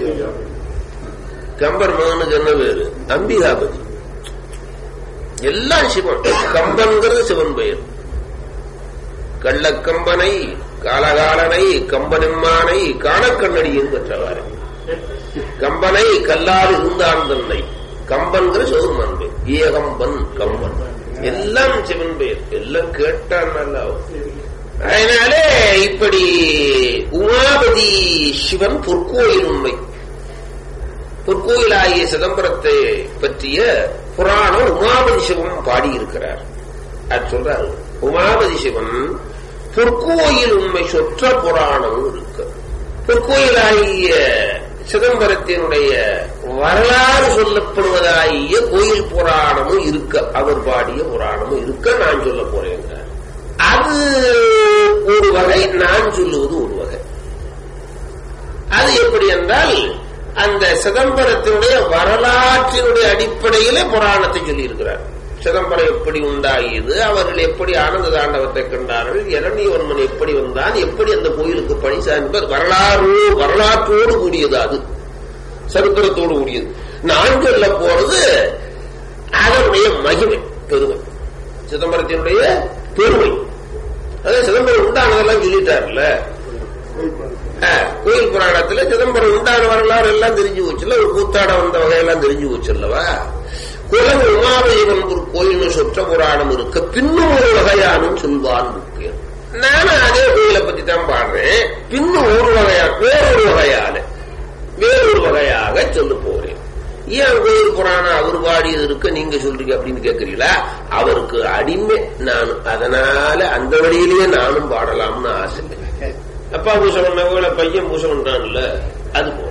கம்பர் மகனுக்கு என்ன பேரு அம்பிகாபதி எல்லாம் சிவன் கம்பன்கிறது சிவன் பெயர் கள்ளக்கம்பனை காலகாலனை கம்பனெம்மானை காணக்கண்ணடியின் பெற்றவாறு கம்பனை கல்லால் இருந்தான் தன்னை கம்பன்கிற சிவருமான் பெயர் ஏகம்பன் கம்பன் எல்லாம் சிவன் பெயர் எல்லாம் கேட்டான் நல்லா அதனாலே இப்படி உமாபதி சிவன் பொற்கோயில் உண்மை பொற்கோயிலாகிய சிதம்பரத்தை பற்றிய புராணம் உமாபதி சிவன் பாடியிருக்கிறார் அது சொல்றாரு உமாபதி சிவன் பொற்கோயில் உண்மை சொற்ற புராணம் இருக்கு பொற்கோயிலாகிய சிதம்பரத்தினுடைய வரலாறு சொல்லப்படுவதாகிய கோயில் புராணமும் இருக்க அவர் பாடிய புராணமும் இருக்க நான் சொல்ல போறேங்கிறார் அது ஒரு வகை நான் சொல்லுவது ஒரு வகை அது எப்படி என்றால் அந்த சிதம்பரத்தினுடைய வரலாற்றினுடைய அடிப்படையிலே புராணத்தை சொல்லியிருக்கிறார் சிதம்பரம் எப்படி உண்டாகியது அவர்கள் எப்படி ஆனந்த தாண்டவத்தை கண்டார்கள் இரணியவர்மன் எப்படி வந்தான் எப்படி அந்த கோயிலுக்கு பணி சார்ந்தது வரலாறு வரலாற்றோடு கூடியது அது சரித்திரத்தோடு கூடியது நான் சொல்ல போறது அதனுடைய மகிமை பெருமை சிதம்பரத்தினுடைய பெருமை அதாவது சிதம்பரம் உண்டானதெல்லாம் சொல்லிட்டார்ல ஆஹ், கோயில் புராணத்துல சிதம்பரம் உண்டான வரலாறு எல்லாம் தெரிஞ்சு போச்சுல்ல ஒரு கூத்தாட வந்த வகையெல்லாம் தெரிஞ்சு போச்சுல்லவா குலம் உமாதேவன் ஒரு கோயில் சொற்ற புராணம் இருக்க பின்னும் ஒரு வகையானும் சொல்வான் முக்கியம் நானும் அதே கோயிலை பத்தி தான் பாடுறேன் பின்னும் ஒரு வகையா வேறொரு வகையால வேறொரு வகையாக சொல்ல போறேன் ஏன் கோயில் புராணம் அவர் பாடியது இருக்க நீங்க சொல்றீங்க அப்படின்னு கேக்குறீங்களா அவருக்கு அடிமை நான் அதனால அந்த வழியிலேயே நானும் பாடலாம்னு ஆசை அப்பா பூசை பண்ண பையன் பூசை பண்றான்ல அது போல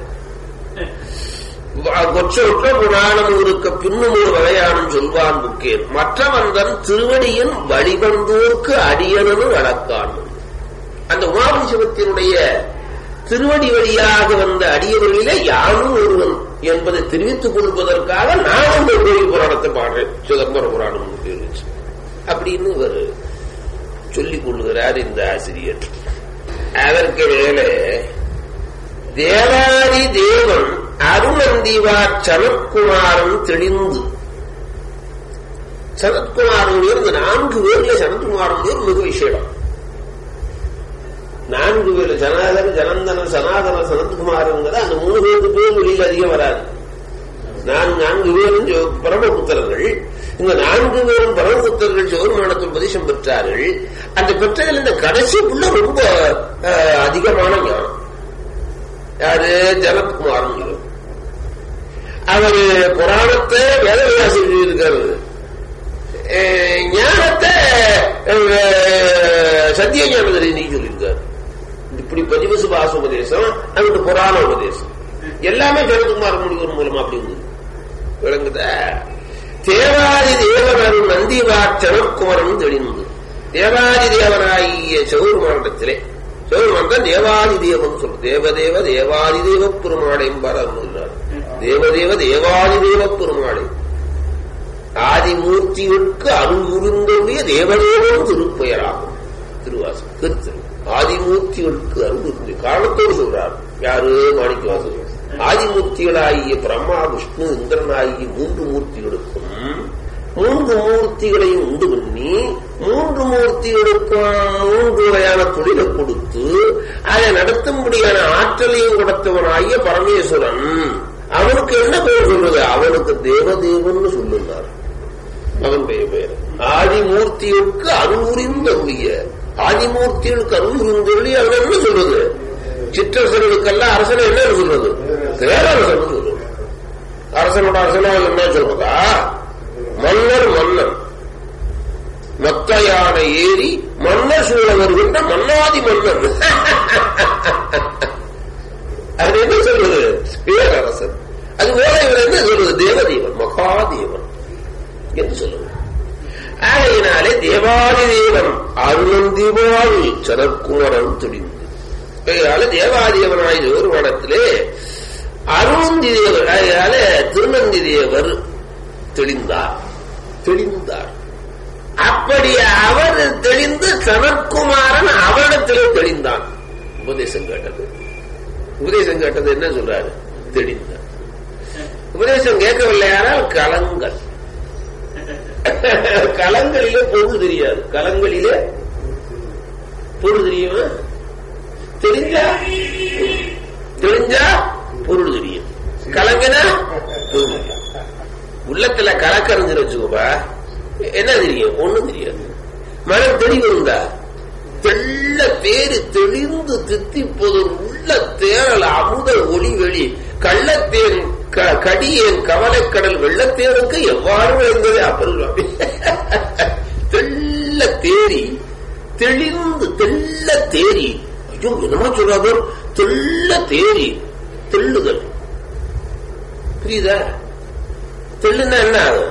கொச்சொற்ற புராணம் இருக்க பின்னும் ஒரு வகையானும் சொல்வான் புக்கேன் மற்றவந்தன் திருவடியின் வழிவந்தோர்க்கு அடியனு வழக்கான் அந்த உமாபதி சிவத்தினுடைய திருவடி வழியாக வந்த அடியவர்களிலே யாரும் ஒருவன் என்பதை தெரிவித்துக் கொள்வதற்காக நான் அந்த கோயில் புராணத்தை பாடுறேன் சிதம்பர புராணம் பேர் வச்சு அப்படின்னு இவர் சொல்லிக் கொள்கிறார் இந்த ஆசிரியர் அதற்கு மேலே தேவாதி தேவன் அருணந்திவார் சனத்குமாரன் தெளிந்து சனத்குமாரன் இந்த நான்கு பேர்ல சனத்குமாரன் பேர் மிக விசேடம் நான்கு பேர் ஜனாதன ஜனந்தன சனாதன சனத்குமாரங்கிற அந்த மூணு பேருக்கு பேர் வெளியில் அதிகம் வராது நான் நான்கு பேரும் ஜோ- பரமபுத்திரர்கள் இந்த நான்கு பேரும் பரமபுத்திரர்கள் சிவருமானத்தில் உபதேசம் பெற்றார்கள் அந்த பெற்றதில் இந்த கடைசி புள்ள ரொம்ப அஹ், அதிகமான ஞானம் யாரு ஜனத்குமார் அவரு புராணத்தை வேதவியாசி இருக்காரு ஞானத்தை அஹ், சத்திய ஞானத்தை நீ சொல்லியிருக்காரு இப்படி பதிவு சுபாச உபதேசம் அங்கிட்டு புராண உபதேசம் எல்லாமே ஜனகுமார் முனிவர் மூலமா அப்படி இருந்தது விளங்குதா தேவாதி தேவனர் நந்திவார் சனற்குமரன் தெளிந்து தேவாதி தேவனாகிய சௌர்மாண்டத்திலே சௌர்மாண்டம் தேவாதி தேவன் சொல்லும் தேவதேவ தேவாதி தேவ பெருமாளை என்பார் அருள்கிறார் தேவதேவ தேவாதி தேவ பெருமாளை ஆதிமூர்த்திகளுக்கு அருள் உருந்தொழிய தேவதேவன் திருப்பெயராகும் திருவாசம் திருத்தல் ஆதிமூர்த்திகளுக்கு அருள் உருந்தி காரணத்தோடு சொல்றார் யாரு மாணிக்கவாசகர் ஆதிமூர்த்திகளாகிய பிரம்மா விஷ்ணு இந்திரன் ஆகிய மூன்று மூர்த்திகளுக்கும் மூன்று மூர்த்திகளையும் உண்டு பண்ணி மூன்று மூர்த்திகளுக்கும் மூன்று வகையான தொழிலை கொடுத்து அதை நடத்தும்படியான ஆற்றலையும் கொடுத்தவனாகிய பரமேஸ்வரன் அவனுக்கு என்ன பெயர் சொல்றது அவனுக்கு தேவதேவன் சொல்லுகிறார் அவன் பெயர் பெயர் ஆதிமூர்த்திகளுக்கு அருள்புரிந்தருளிய ஆதிமூர்த்திகளுக்கு அருள்புரிந்தருளி அவன் என்ன சொல்றது சிற்றரசர்களுக்கெல்லாம் அரசனை என்ன சொல்றது பேரரசன் சொல்றது அரசனோட அரசனா என்ன சொல்றதா மன்னர் மன்னன் மொத்த யானை ஏறி மன்னர் சூழ வருகின்ற மன்னாதி மன்னர் அது என்ன சொல்றது பேரரசன் அது போல இவர் என்ன சொல்றது தேவதேவன் மகாதேவன் என்று சொல்லுவது ஆகையினாலே தேவாதி தேவன் அருணந்திவாள் சரக்குமரன் துடிந்து அதனால தேவாதேவனாய் ஒரு வனத்திலே அருணந்தி தேவர் அதனால திருநந்தி தேவர் தெளிந்தார் தெளிந்தார் அப்படி அவர் தெளிந்து சனற்குமாரன் அவரிடத்திலே தெளிந்தான் உபதேசம் கேட்டது உபதேசம் கேட்டது என்ன சொல்றாரு தெளிந்தார் உபதேசம் கேட்கவில்லையானால் கலங்கள் கலங்களிலே பொருள் தெரியாது கலங்களிலே பொருள் தெரியுமா தெரிஞ்சா தெரிஞ்சா பொருள் தெரியும் கலங்கினா பொருள் தெரியும். உள்ளத்துல கலக்கறிஞ்சு வச்சுக்கோப்பா என்ன தெரியும் ஒண்ணும் தெரியாது மனம் தெளிவு இருந்தா தெள்ள தேறு தெளிந்து தித்திப்பது உள்ள தேரல் அமுத ஒளி வெளி கள்ளத்தேன் க- கடியேன் கவலைக்கடல் வெள்ளத்தேனுக்கு எவ்வாறு விளைந்தது அப்படி தெள்ள தேரி தெளிந்து தெள்ள தேரி ஐயோ என்னமோ சொல்றாரு தெள்ள தேரி தெள்ளுதல் புரியுதா தெள்ளுன்னா என்ன ஆகும்?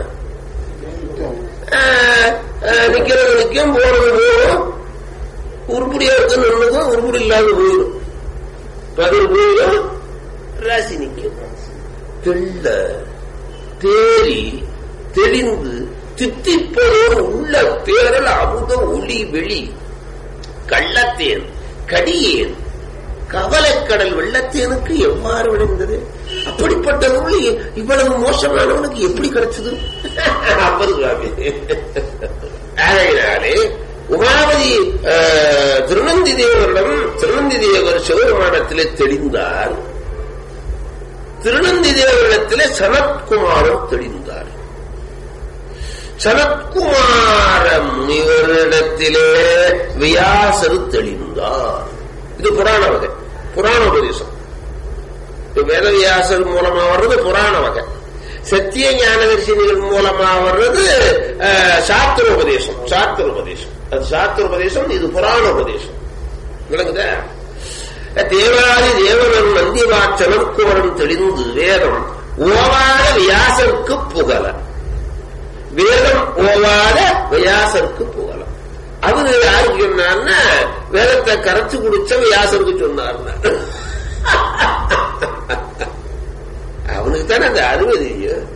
ஆஹ், ஆஹ், நிக்கிறது நிக்கும் போறது போகும் உருப்படியா இருக்கு நின்றுக்கும் உருப்படி இல்லாத போயிடும் பதில் போயிடும் ராசி நிக்கும் தெள்ள தேறி தெளிந்து தித்திப்பதோடு உள்ள பேரல் அமுத ஒளி வெளி கள்ளத்தேன் கடியேன் கவலைக்கடல் வெள்ளத்தேனுக்கு எவ்வாறு விளைந்தது அப்படிப்பட்ட நூல் இவ்வளவு மோசமானவனுக்கு எப்படி கிடைச்சது அப்பது சுவாமி ஆகையினாலே உமாவதி ஆஹ், திருநந்தி தேவரிடம் திருநந்தி தேவர் சிவபெருமானத்திலே தெளிந்தார் திருநந்தி தேவரிடத்திலே சனத்குமாரன் தெளிந்தார் சனத்குமார முனிவரிடத்திலே வியாசர் தெளிந்தார் இது புராண வகை புராண உபதேசம் இது வேதவியாசர் மூலமா வர்றது புராண வகை சத்திய ஞான தரிசனிகள் மூலமா வர்றது அஹ், சாஸ்திர உபதேசம் சாஸ்திர உபதேசம் அது சாஸ்திர உபதேசம் இது புராண உபதேசம் விளங்குதா தேவாதி தேவனன் நந்திவாச்சனம் குமரன் தெளிந்து வேதம் ஓவாத வியாசருக்கு புகழ வேதம் ஓவாத வியாசருக்கு புகழம் அவரு யாருக்கு சொன்னார்னா வேதத்தை கரைச்சு குடிச்ச வியாசருக்கு சொன்னார்னா அவனுக்கு தானே அந்த அருமை தெரியும்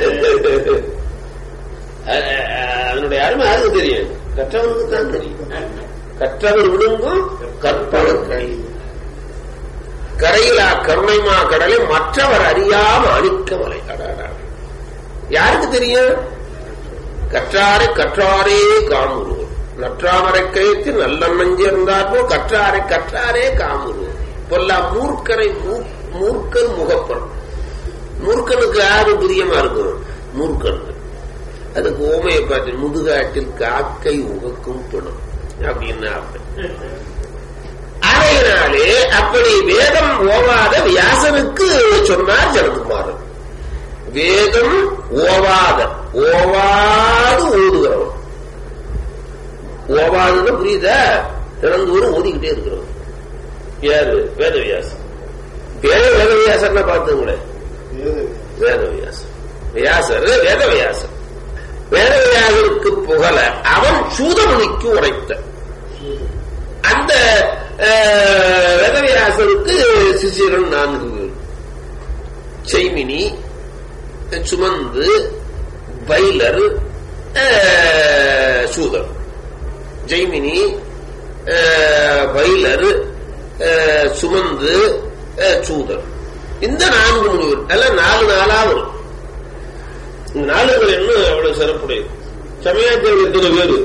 அஹ் அஹ் அதனுடைய அருமை யாருக்கு தெரியும் கற்றவனுக்கு தான் தெரியும் கற்றவர் விழுங்கும் கற்பவர் கழியும் கரையிலா கருணைமா கடலை மற்றவர் அறியாம அழிக்கமலை அடாடா யாருக்கு தெரியும் கற்றாரை கற்றாரே காமுருவர் நற்றாமரை கயத்து நல்லெண்ணம் சேர்ந்தார்போ கற்றாரை கற்றாரே காமுருவர் பொல்லா மூர்க்கரை மூ- மூர்க்கன் முகப்பன் மூர்க்கனுக்கு யாரு பிரியமா இருக்கும் மூர்க்கன் அதுக்கு ஓமையை பார்த்து முதுகாட்டில் காக்கை உகக்கும் பிணம் அப்படின்னா அப்படி. ஆகையினாலே அப்படி வேதம் ஓவாத வியாசனுக்கு சொன்னார் ஜனகுமாரன் வேதம் ஓவாத ஓவாது ஓதுகிறவன் ஓவாதுன்னு புரியுதா திறந்தூரம் ஓதிக்கிட்டே இருக்கிறவன் யாரு வேதவியாசன் வேத வேதவியாசர்னா பார்த்துங்களேன் வேதவியாசர் வியாசர் வேதவியாசர் வேதவியாசருக்கு புகழ அவன் சூதமுனிக்கு உரைத்த அந்த அஹ், வேதவியாசருக்கு சிசிரன் நான்கு பேர் செய்மினி சுமந்து பைலர் அஹ், சூதர் ஜெய்மினி அஹ், பைலர் அஹ், சுமந்து அஹ், சூதர் இந்த நான்கு முனிவர் எல்லாம் நாலு நாளா வரும் இந்த நாளுகள் என்ன அவ்வளவு சிறப்புடையது சமயத்தில் எத்தனை பேரு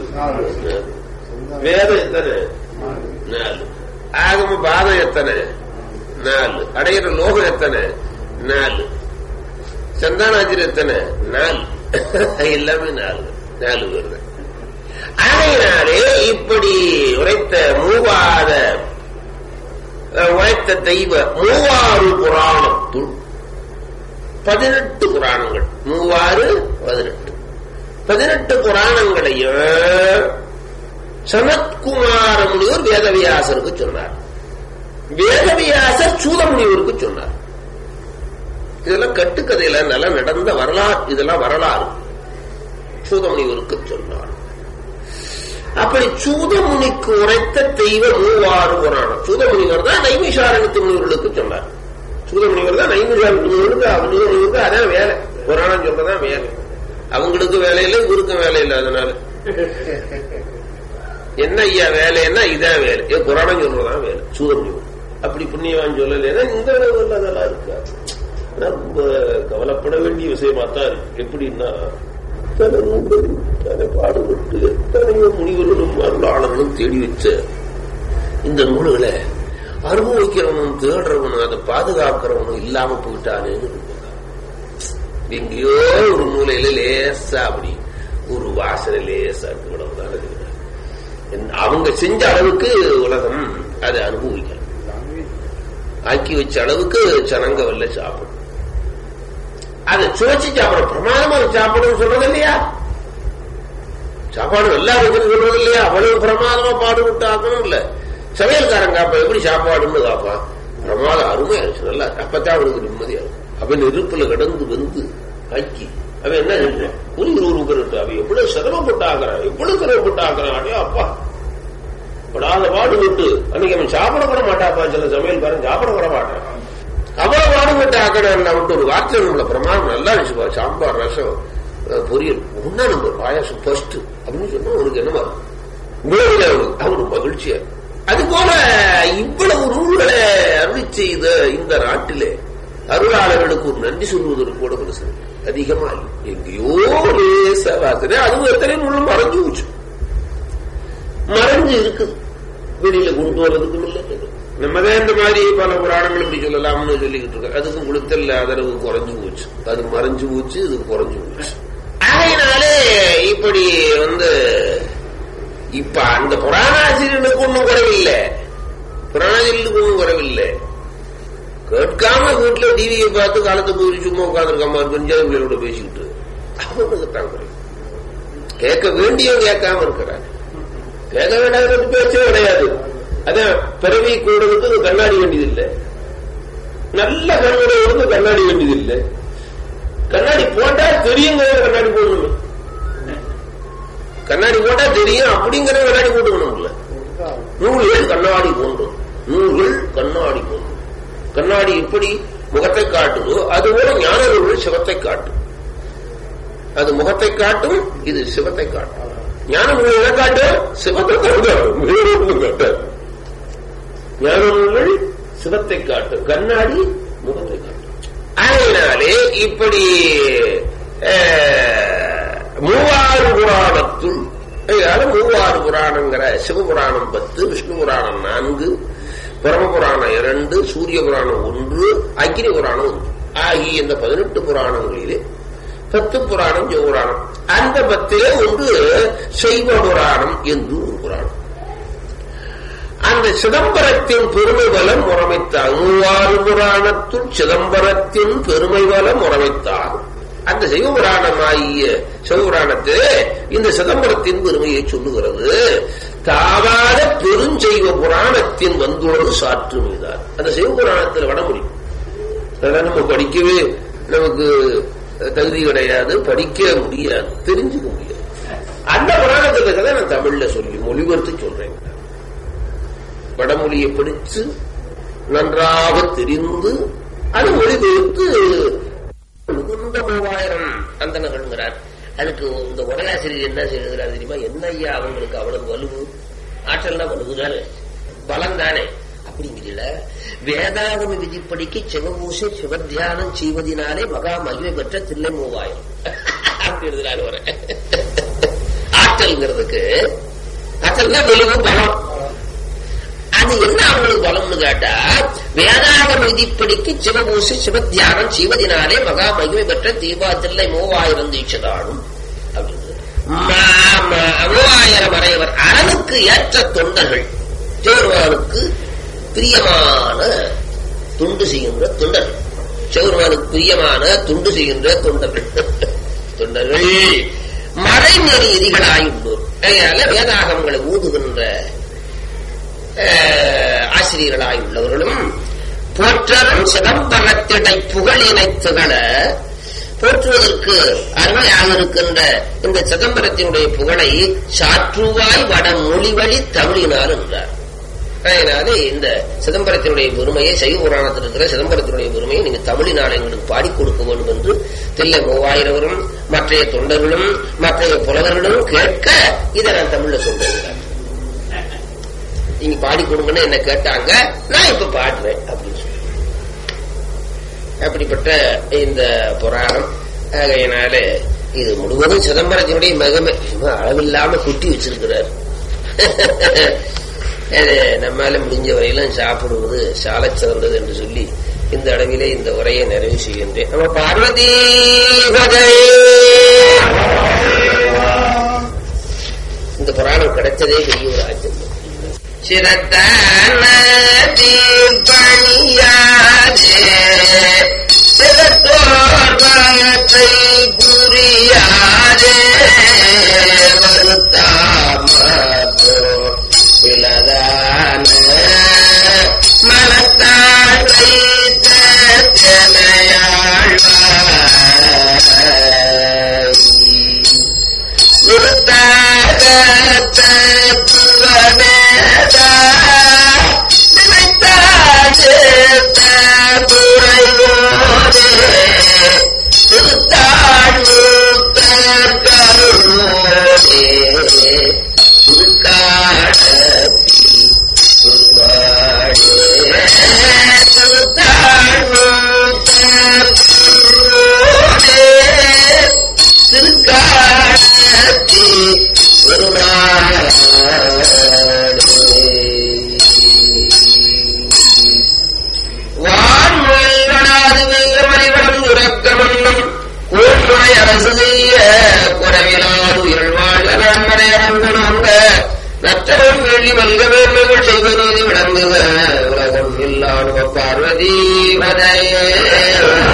வேதம் எத்தனை நாலு ஆகம பாதம் எத்தனை நாலு அடையிற லோகம் எத்தனை நாலு சந்தானாஜர் எத்தனை நாலு எல்லாமே நாலு நாலு பேர் தான் ஆகையினாலே இப்படி உரைத்த மூவாத அஹ், உரைத்த தெய்வ மூவாறு புராணத்துள் பதினெட்டு புராணங்கள் மூவாறு பதினெட்டு பதினெட்டு புராணங்களையும் சனத்குமார முனிவர் வேதவியாசருக்கு சொன்னார் வேதவியாசர் சூதமுனிவருக்கு சொன்னார் இதெல்லாம் கட்டுக்கதையில நல்லா நடந்த வரலாறு இதெல்லாம் வரலாறு சூதமுனிவருக்கு சொன்னார் அப்படி சூதமுனிக்கு உரைத்த தெய்வ மூவாறு புராணம் சூதமுனிவர் தான் நைமிஷாரணத்து முனிவர்களுக்கு சொன்னார் சூதமுனிவர் தான் நைமிஷாரணத்து முனிவருக்கு முனிவருக்கு அதான் வேலை புராணம் சொல்றதான் வேலை அவங்களுக்கு வேலை இல்லை இவருக்கும் வேலை இல்லை அதனால என்ன ஐயா வேலைன்னா இதான் வேலை ஏன் புராணம் சொல்றதான் வேலை சூதமுனிவர் அப்படி புண்ணியவான் சொல்லலைன்னா இந்த அளவில் அதெல்லாம் இருக்காது ஆனா ரொம்ப கவலைப்பட வேண்டிய விஷயமா தான் இருக்கு எப்படின்னா தன நூல்கள் தன பாடுபட்டு எத்தனையோ முனிவர்களும் அருளாளர்களும் தேடி வச்ச இந்த நூல்களை அனுபவிக்கிறவனும் தேடுறவனும் அதை பாதுகாக்கிறவனும் இல்லாம போயிட்டானேன்னு இருக்கு. எங்கேயோ ஒரு மூலையில லேசா அப்படி ஒரு வாசனை லேசா இருக்கு இவ்வளவுதான் இருக்குது. என்ன- அவங்க செஞ்ச அளவுக்கு உலகம் அதை அனுபவிக்கல ஆக்கி வச்ச அளவுக்கு ஜனங்க வரல சாப்பிடும் அதை சுவைச்சு சாப்பிடும் பிரமாதமா சாப்பிடும் சொல்றது இல்லையா சாப்பாடு நல்லா இருக்குன்னு சொல்றது இல்லையா அவ்வளவு பிரமாதமா பாடுபட்டு ஆக்கணும் இல்ல சமையல்காரன் காப்பா எப்படி சாப்பாடுன்னு காப்பான் பிரமாதம் அருமையா இருந்துச்சு நல்லா இருக்கு. அப்பதான் அவனுக்கு நிம்மதியா இருக்கும் அவன் நெருப்புல கடந்து வந்து ஆக்கி அவன் என்ன சொல்றான் ஒரு இருபது பேர் அவன் எவ்வளவு சிரமப்பட்டு ஆகிறான் எவ்வளவு சிரமப்பட்டு ஆகிறான் அடே அப்பா படாத பாடுபட்டு அன்னைக்கு அவன் சாப்பிட கூட மாட்டாப்பா சில சமையல்காரன் சாப்பிட கூட மாட்டான் அவ்வளவு பாடுபட்டு ஆக்கணும் விட்டு ஒரு வார்த்தை நம்மள பிரமாணம் நல்லா இருந்துச்சுப்பா சாம்பார் ரசம் அஹ், பொரியல் ஒன்னா நம்ம பாயாசம் ஃபர்ஸ்ட் அப்படின்னு சொன்னா உனக்கு என்னமா மேல அவனுக்கு அவனுக்கு மகிழ்ச்சியா இருக்கும். அது போல இவ்வளவு நூல்களை அருளி செய்த இந்த நாட்டிலே அருளாளர்களுக்கு ஒரு நன்றி சொல்வதற்கு கூட மனசு இல்லை. அதிகமா இல்லை. எங்கேயோ லேசா வாசனை அதுவும் எத்தனை நூலும் மறைஞ்சு போச்சு மறைஞ்சு இருக்குது வெளியில கொண்டு வர்றதுக்கும் இல்லை நம்மதான் இந்த மாதிரி பல புராணங்கள் இப்படி சொல்லலாம்னு சொல்லிக்கிட்டு இருக்கோம் அதுக்கும் குளுத்தல் ஆதரவு குறைஞ்சு போச்சு அது மறைஞ்சு போச்சு இது குறைஞ்சு போச்சு ஆகையினாலே இப்படி வந்து இப்ப அந்த புராணாசிரியனுக்கு ஒண்ணும் குறைவில்லை புராணாசிரியனுக்கு ஒண்ணும் குறைவில்லை கேட்காம வீட்டுல டிவியை பார்த்து காலத்தை போய் சும்மா உட்காந்துருக்காம பெஞ்சாதி பிள்ளைகளோட பேசிக்கிட்டு அவனுக்கு தான் குறை கேட்க வேண்டியவன் கேட்காம இருக்கிறான் கேட்க வேண்டாத பேச்சே கிடையாது அதான் பிறவி கூடுறதுக்கு கண்ணாடி வேண்டியதில்லை நல்ல கண்ணுடைய கண்ணாடி வேண்டியதில்லை கண்ணாடி போட்டா தெரியுங்கிற கண்ணாடி போடணும் கண்ணாடி போட்டா தெரியும் அப்படிங்கிற கண்ணாடி போட்டுக்கணும்ல நூல்கள் கண்ணாடி போன்றும் நூல்கள் கண்ணாடி போன்றும் கண்ணாடி எப்படி முகத்தை காட்டுதோ அதுபோல ஞான நூல்கள் சிவத்தை காட்டும் அது முகத்தை காட்டும் இது சிவத்தை காட்டும் ஞான நூல் எதை காட்டும் சிவத்தை காட்டும் வேற ஒண்ணும் காட்டாது ஞான நூல்கள் சிவத்தை காட்டும் கண்ணாடி முகத்தை காட்டும் அதனாலே இப்படி அஹ், மூவாறு புராணத்துள் அதனால மூவாறு புராணங்கிற சிவபுராணம் பத்து விஷ்ணு புராணம் நான்கு பரமபுராணம் இரண்டு சூரிய புராணம் ஒன்று அக்னி புராணம் ஒன்று ஆகிய இந்த பதினெட்டு புராணங்களிலே பத்து புராணம் சிவபுராணம் அந்த பத்திலே ஒன்று சைவ புராணம் என்று ஒரு புராணம் அந்த சிதம்பரத்தின் பெருமை பலம் முறைமைத்தார் மூவாறு புராணத்துள் சிதம்பரத்தின் பெருமை பலம் முறைமைத்தாகும் அந்த சிவபுராணமாகிய சிவபுராணத்திலே இந்த சிதம்பரத்தின் பெருமையை சொல்லுகிறது தாவாத பெருஞ்செய்வ புராணத்தின் வந்துள்ளது சாற்று மீதார் அந்த சிவபுராணத்தில் வட முடியும் அதெல்லாம் நம்ம படிக்கவே நமக்கு தகுதி கிடையாது படிக்க முடியாது தெரிஞ்சுக்க முடியாது அந்த புராணத்துல கதை நான் தமிழ்ல சொல்லி மொழிபெயர்த்து சொல்றேன் வடமொழியை படித்து நன்றாக தெரிந்து அது மொழிபெயர்த்து மிகுந்த மூவாயிரம் அந்தனகள்ங்கிறார் அதுக்கு இந்த உரையாசிரியர் என்ன செய்யறாரு தெரியுமா என்ன ஐயா அவங்களுக்கு அவ்வளவு வலுவு ஆற்றல்னா வலுவுதானே பலம் தானே அப்படிங்கிறீல வேதாகம விதிப்படிக்கு சிவபூசை சிவத்தியானம் செய்வதினாலே மகா மகிமை பெற்ற தில்லை மூவாயிரம் அப்படி எழுதுறாரு வர ஆற்றல்ங்கிறதுக்கு ஆற்றல்னா வலுவு பலம் அது என்ன அவங்களுக்கு பலம்னு கேட்டா வேதாகம விதிப்படிக்கு சிவபூசை சிவத்தியானம் செய்வதினாலே மகா மகிமை பெற்ற தீபா தில்லை மூவாயிரம் தீட்சதானும் அப்படின்றது ம- ம- மூவாயிரம் அறையவர் அளவுக்கு ஏற்ற தொண்டர்கள் சிவருமானுக்கு பிரியமான துண்டு செய்கின்ற தொண்டர்கள் சிவருமானுக்கு பிரியமான துண்டு செய்கின்ற தொண்டர்கள் தொண்டர்கள் மறைநெறி எதிகளாயுள்ளோர் அதனால வேதாகமங்களை ஊதுகின்ற அஹ், ஆசிரியர்களாய் உள்ளவர்களும் போற்றரும் சிதம்பரத்திடை புகழினை திகழ போற்றுவதற்கு அருமையாக இருக்கின்ற இந்த சிதம்பரத்தினுடைய புகழை சாற்றுவாய் வட மொழிவழி தமிழினால் என்றார் அதனால இந்த சிதம்பரத்தினுடைய பெருமையை சைவ புராணத்தில் இருக்கிற சிதம்பரத்தினுடைய பெருமையை நீங்க தமிழினால் எங்களுக்கு பாடி கொடுக்க வேண்டும் என்று தில்லை மூவாயிரவரும் மற்றைய தொண்டர்களும் மற்றைய புலவர்களும் கேட்க இதை நான் தமிழ்ல சொல்றேன் நீங்க பாடி கொடுங்கன்னு என்ன கேட்டாங்க நான் இப்ப பாடுறேன் அப்படின்னு சொல்லி அப்படிப்பட்ட இந்த புராணம் ஆகையினால இது முழுவதும் சிதம்பரத்தினுடைய மகிமை சும்மா அளவில்லாம குட்டி வச்சிருக்கிறார் அது நம்மால முடிஞ்ச வரையிலும் சாப்பிடுவது சாலை சிறந்தது என்று சொல்லி இந்த அளவிலே இந்த உரையை நிறைவு செய்கின்றேன் நம்ம பார்வதி இந்த புராணம் கிடைச்சதே பெரிய ஒரு ஆச்சரியம் சிறத்தான தீப்பணியாதே சிறத்தோர் மனத்தை புரியாதே வருத்தாமோ இளதான மனத்தால் வைத்த தினையாழ்வாய் திருக்காட்சி வான்மொழிகளாது வெங்கமணிகளும் உறக்கமன்னும் கூர்முறை அரசு செய்ய குறைவிலாது இருள்வாழ் நன்மறை அரங்கனாங்க நற்றவன் வெள்ளி மல்க வேண்டுகள் செய்வதோது விளங்குக உலகம் இல்லாத பார்வதி பதையே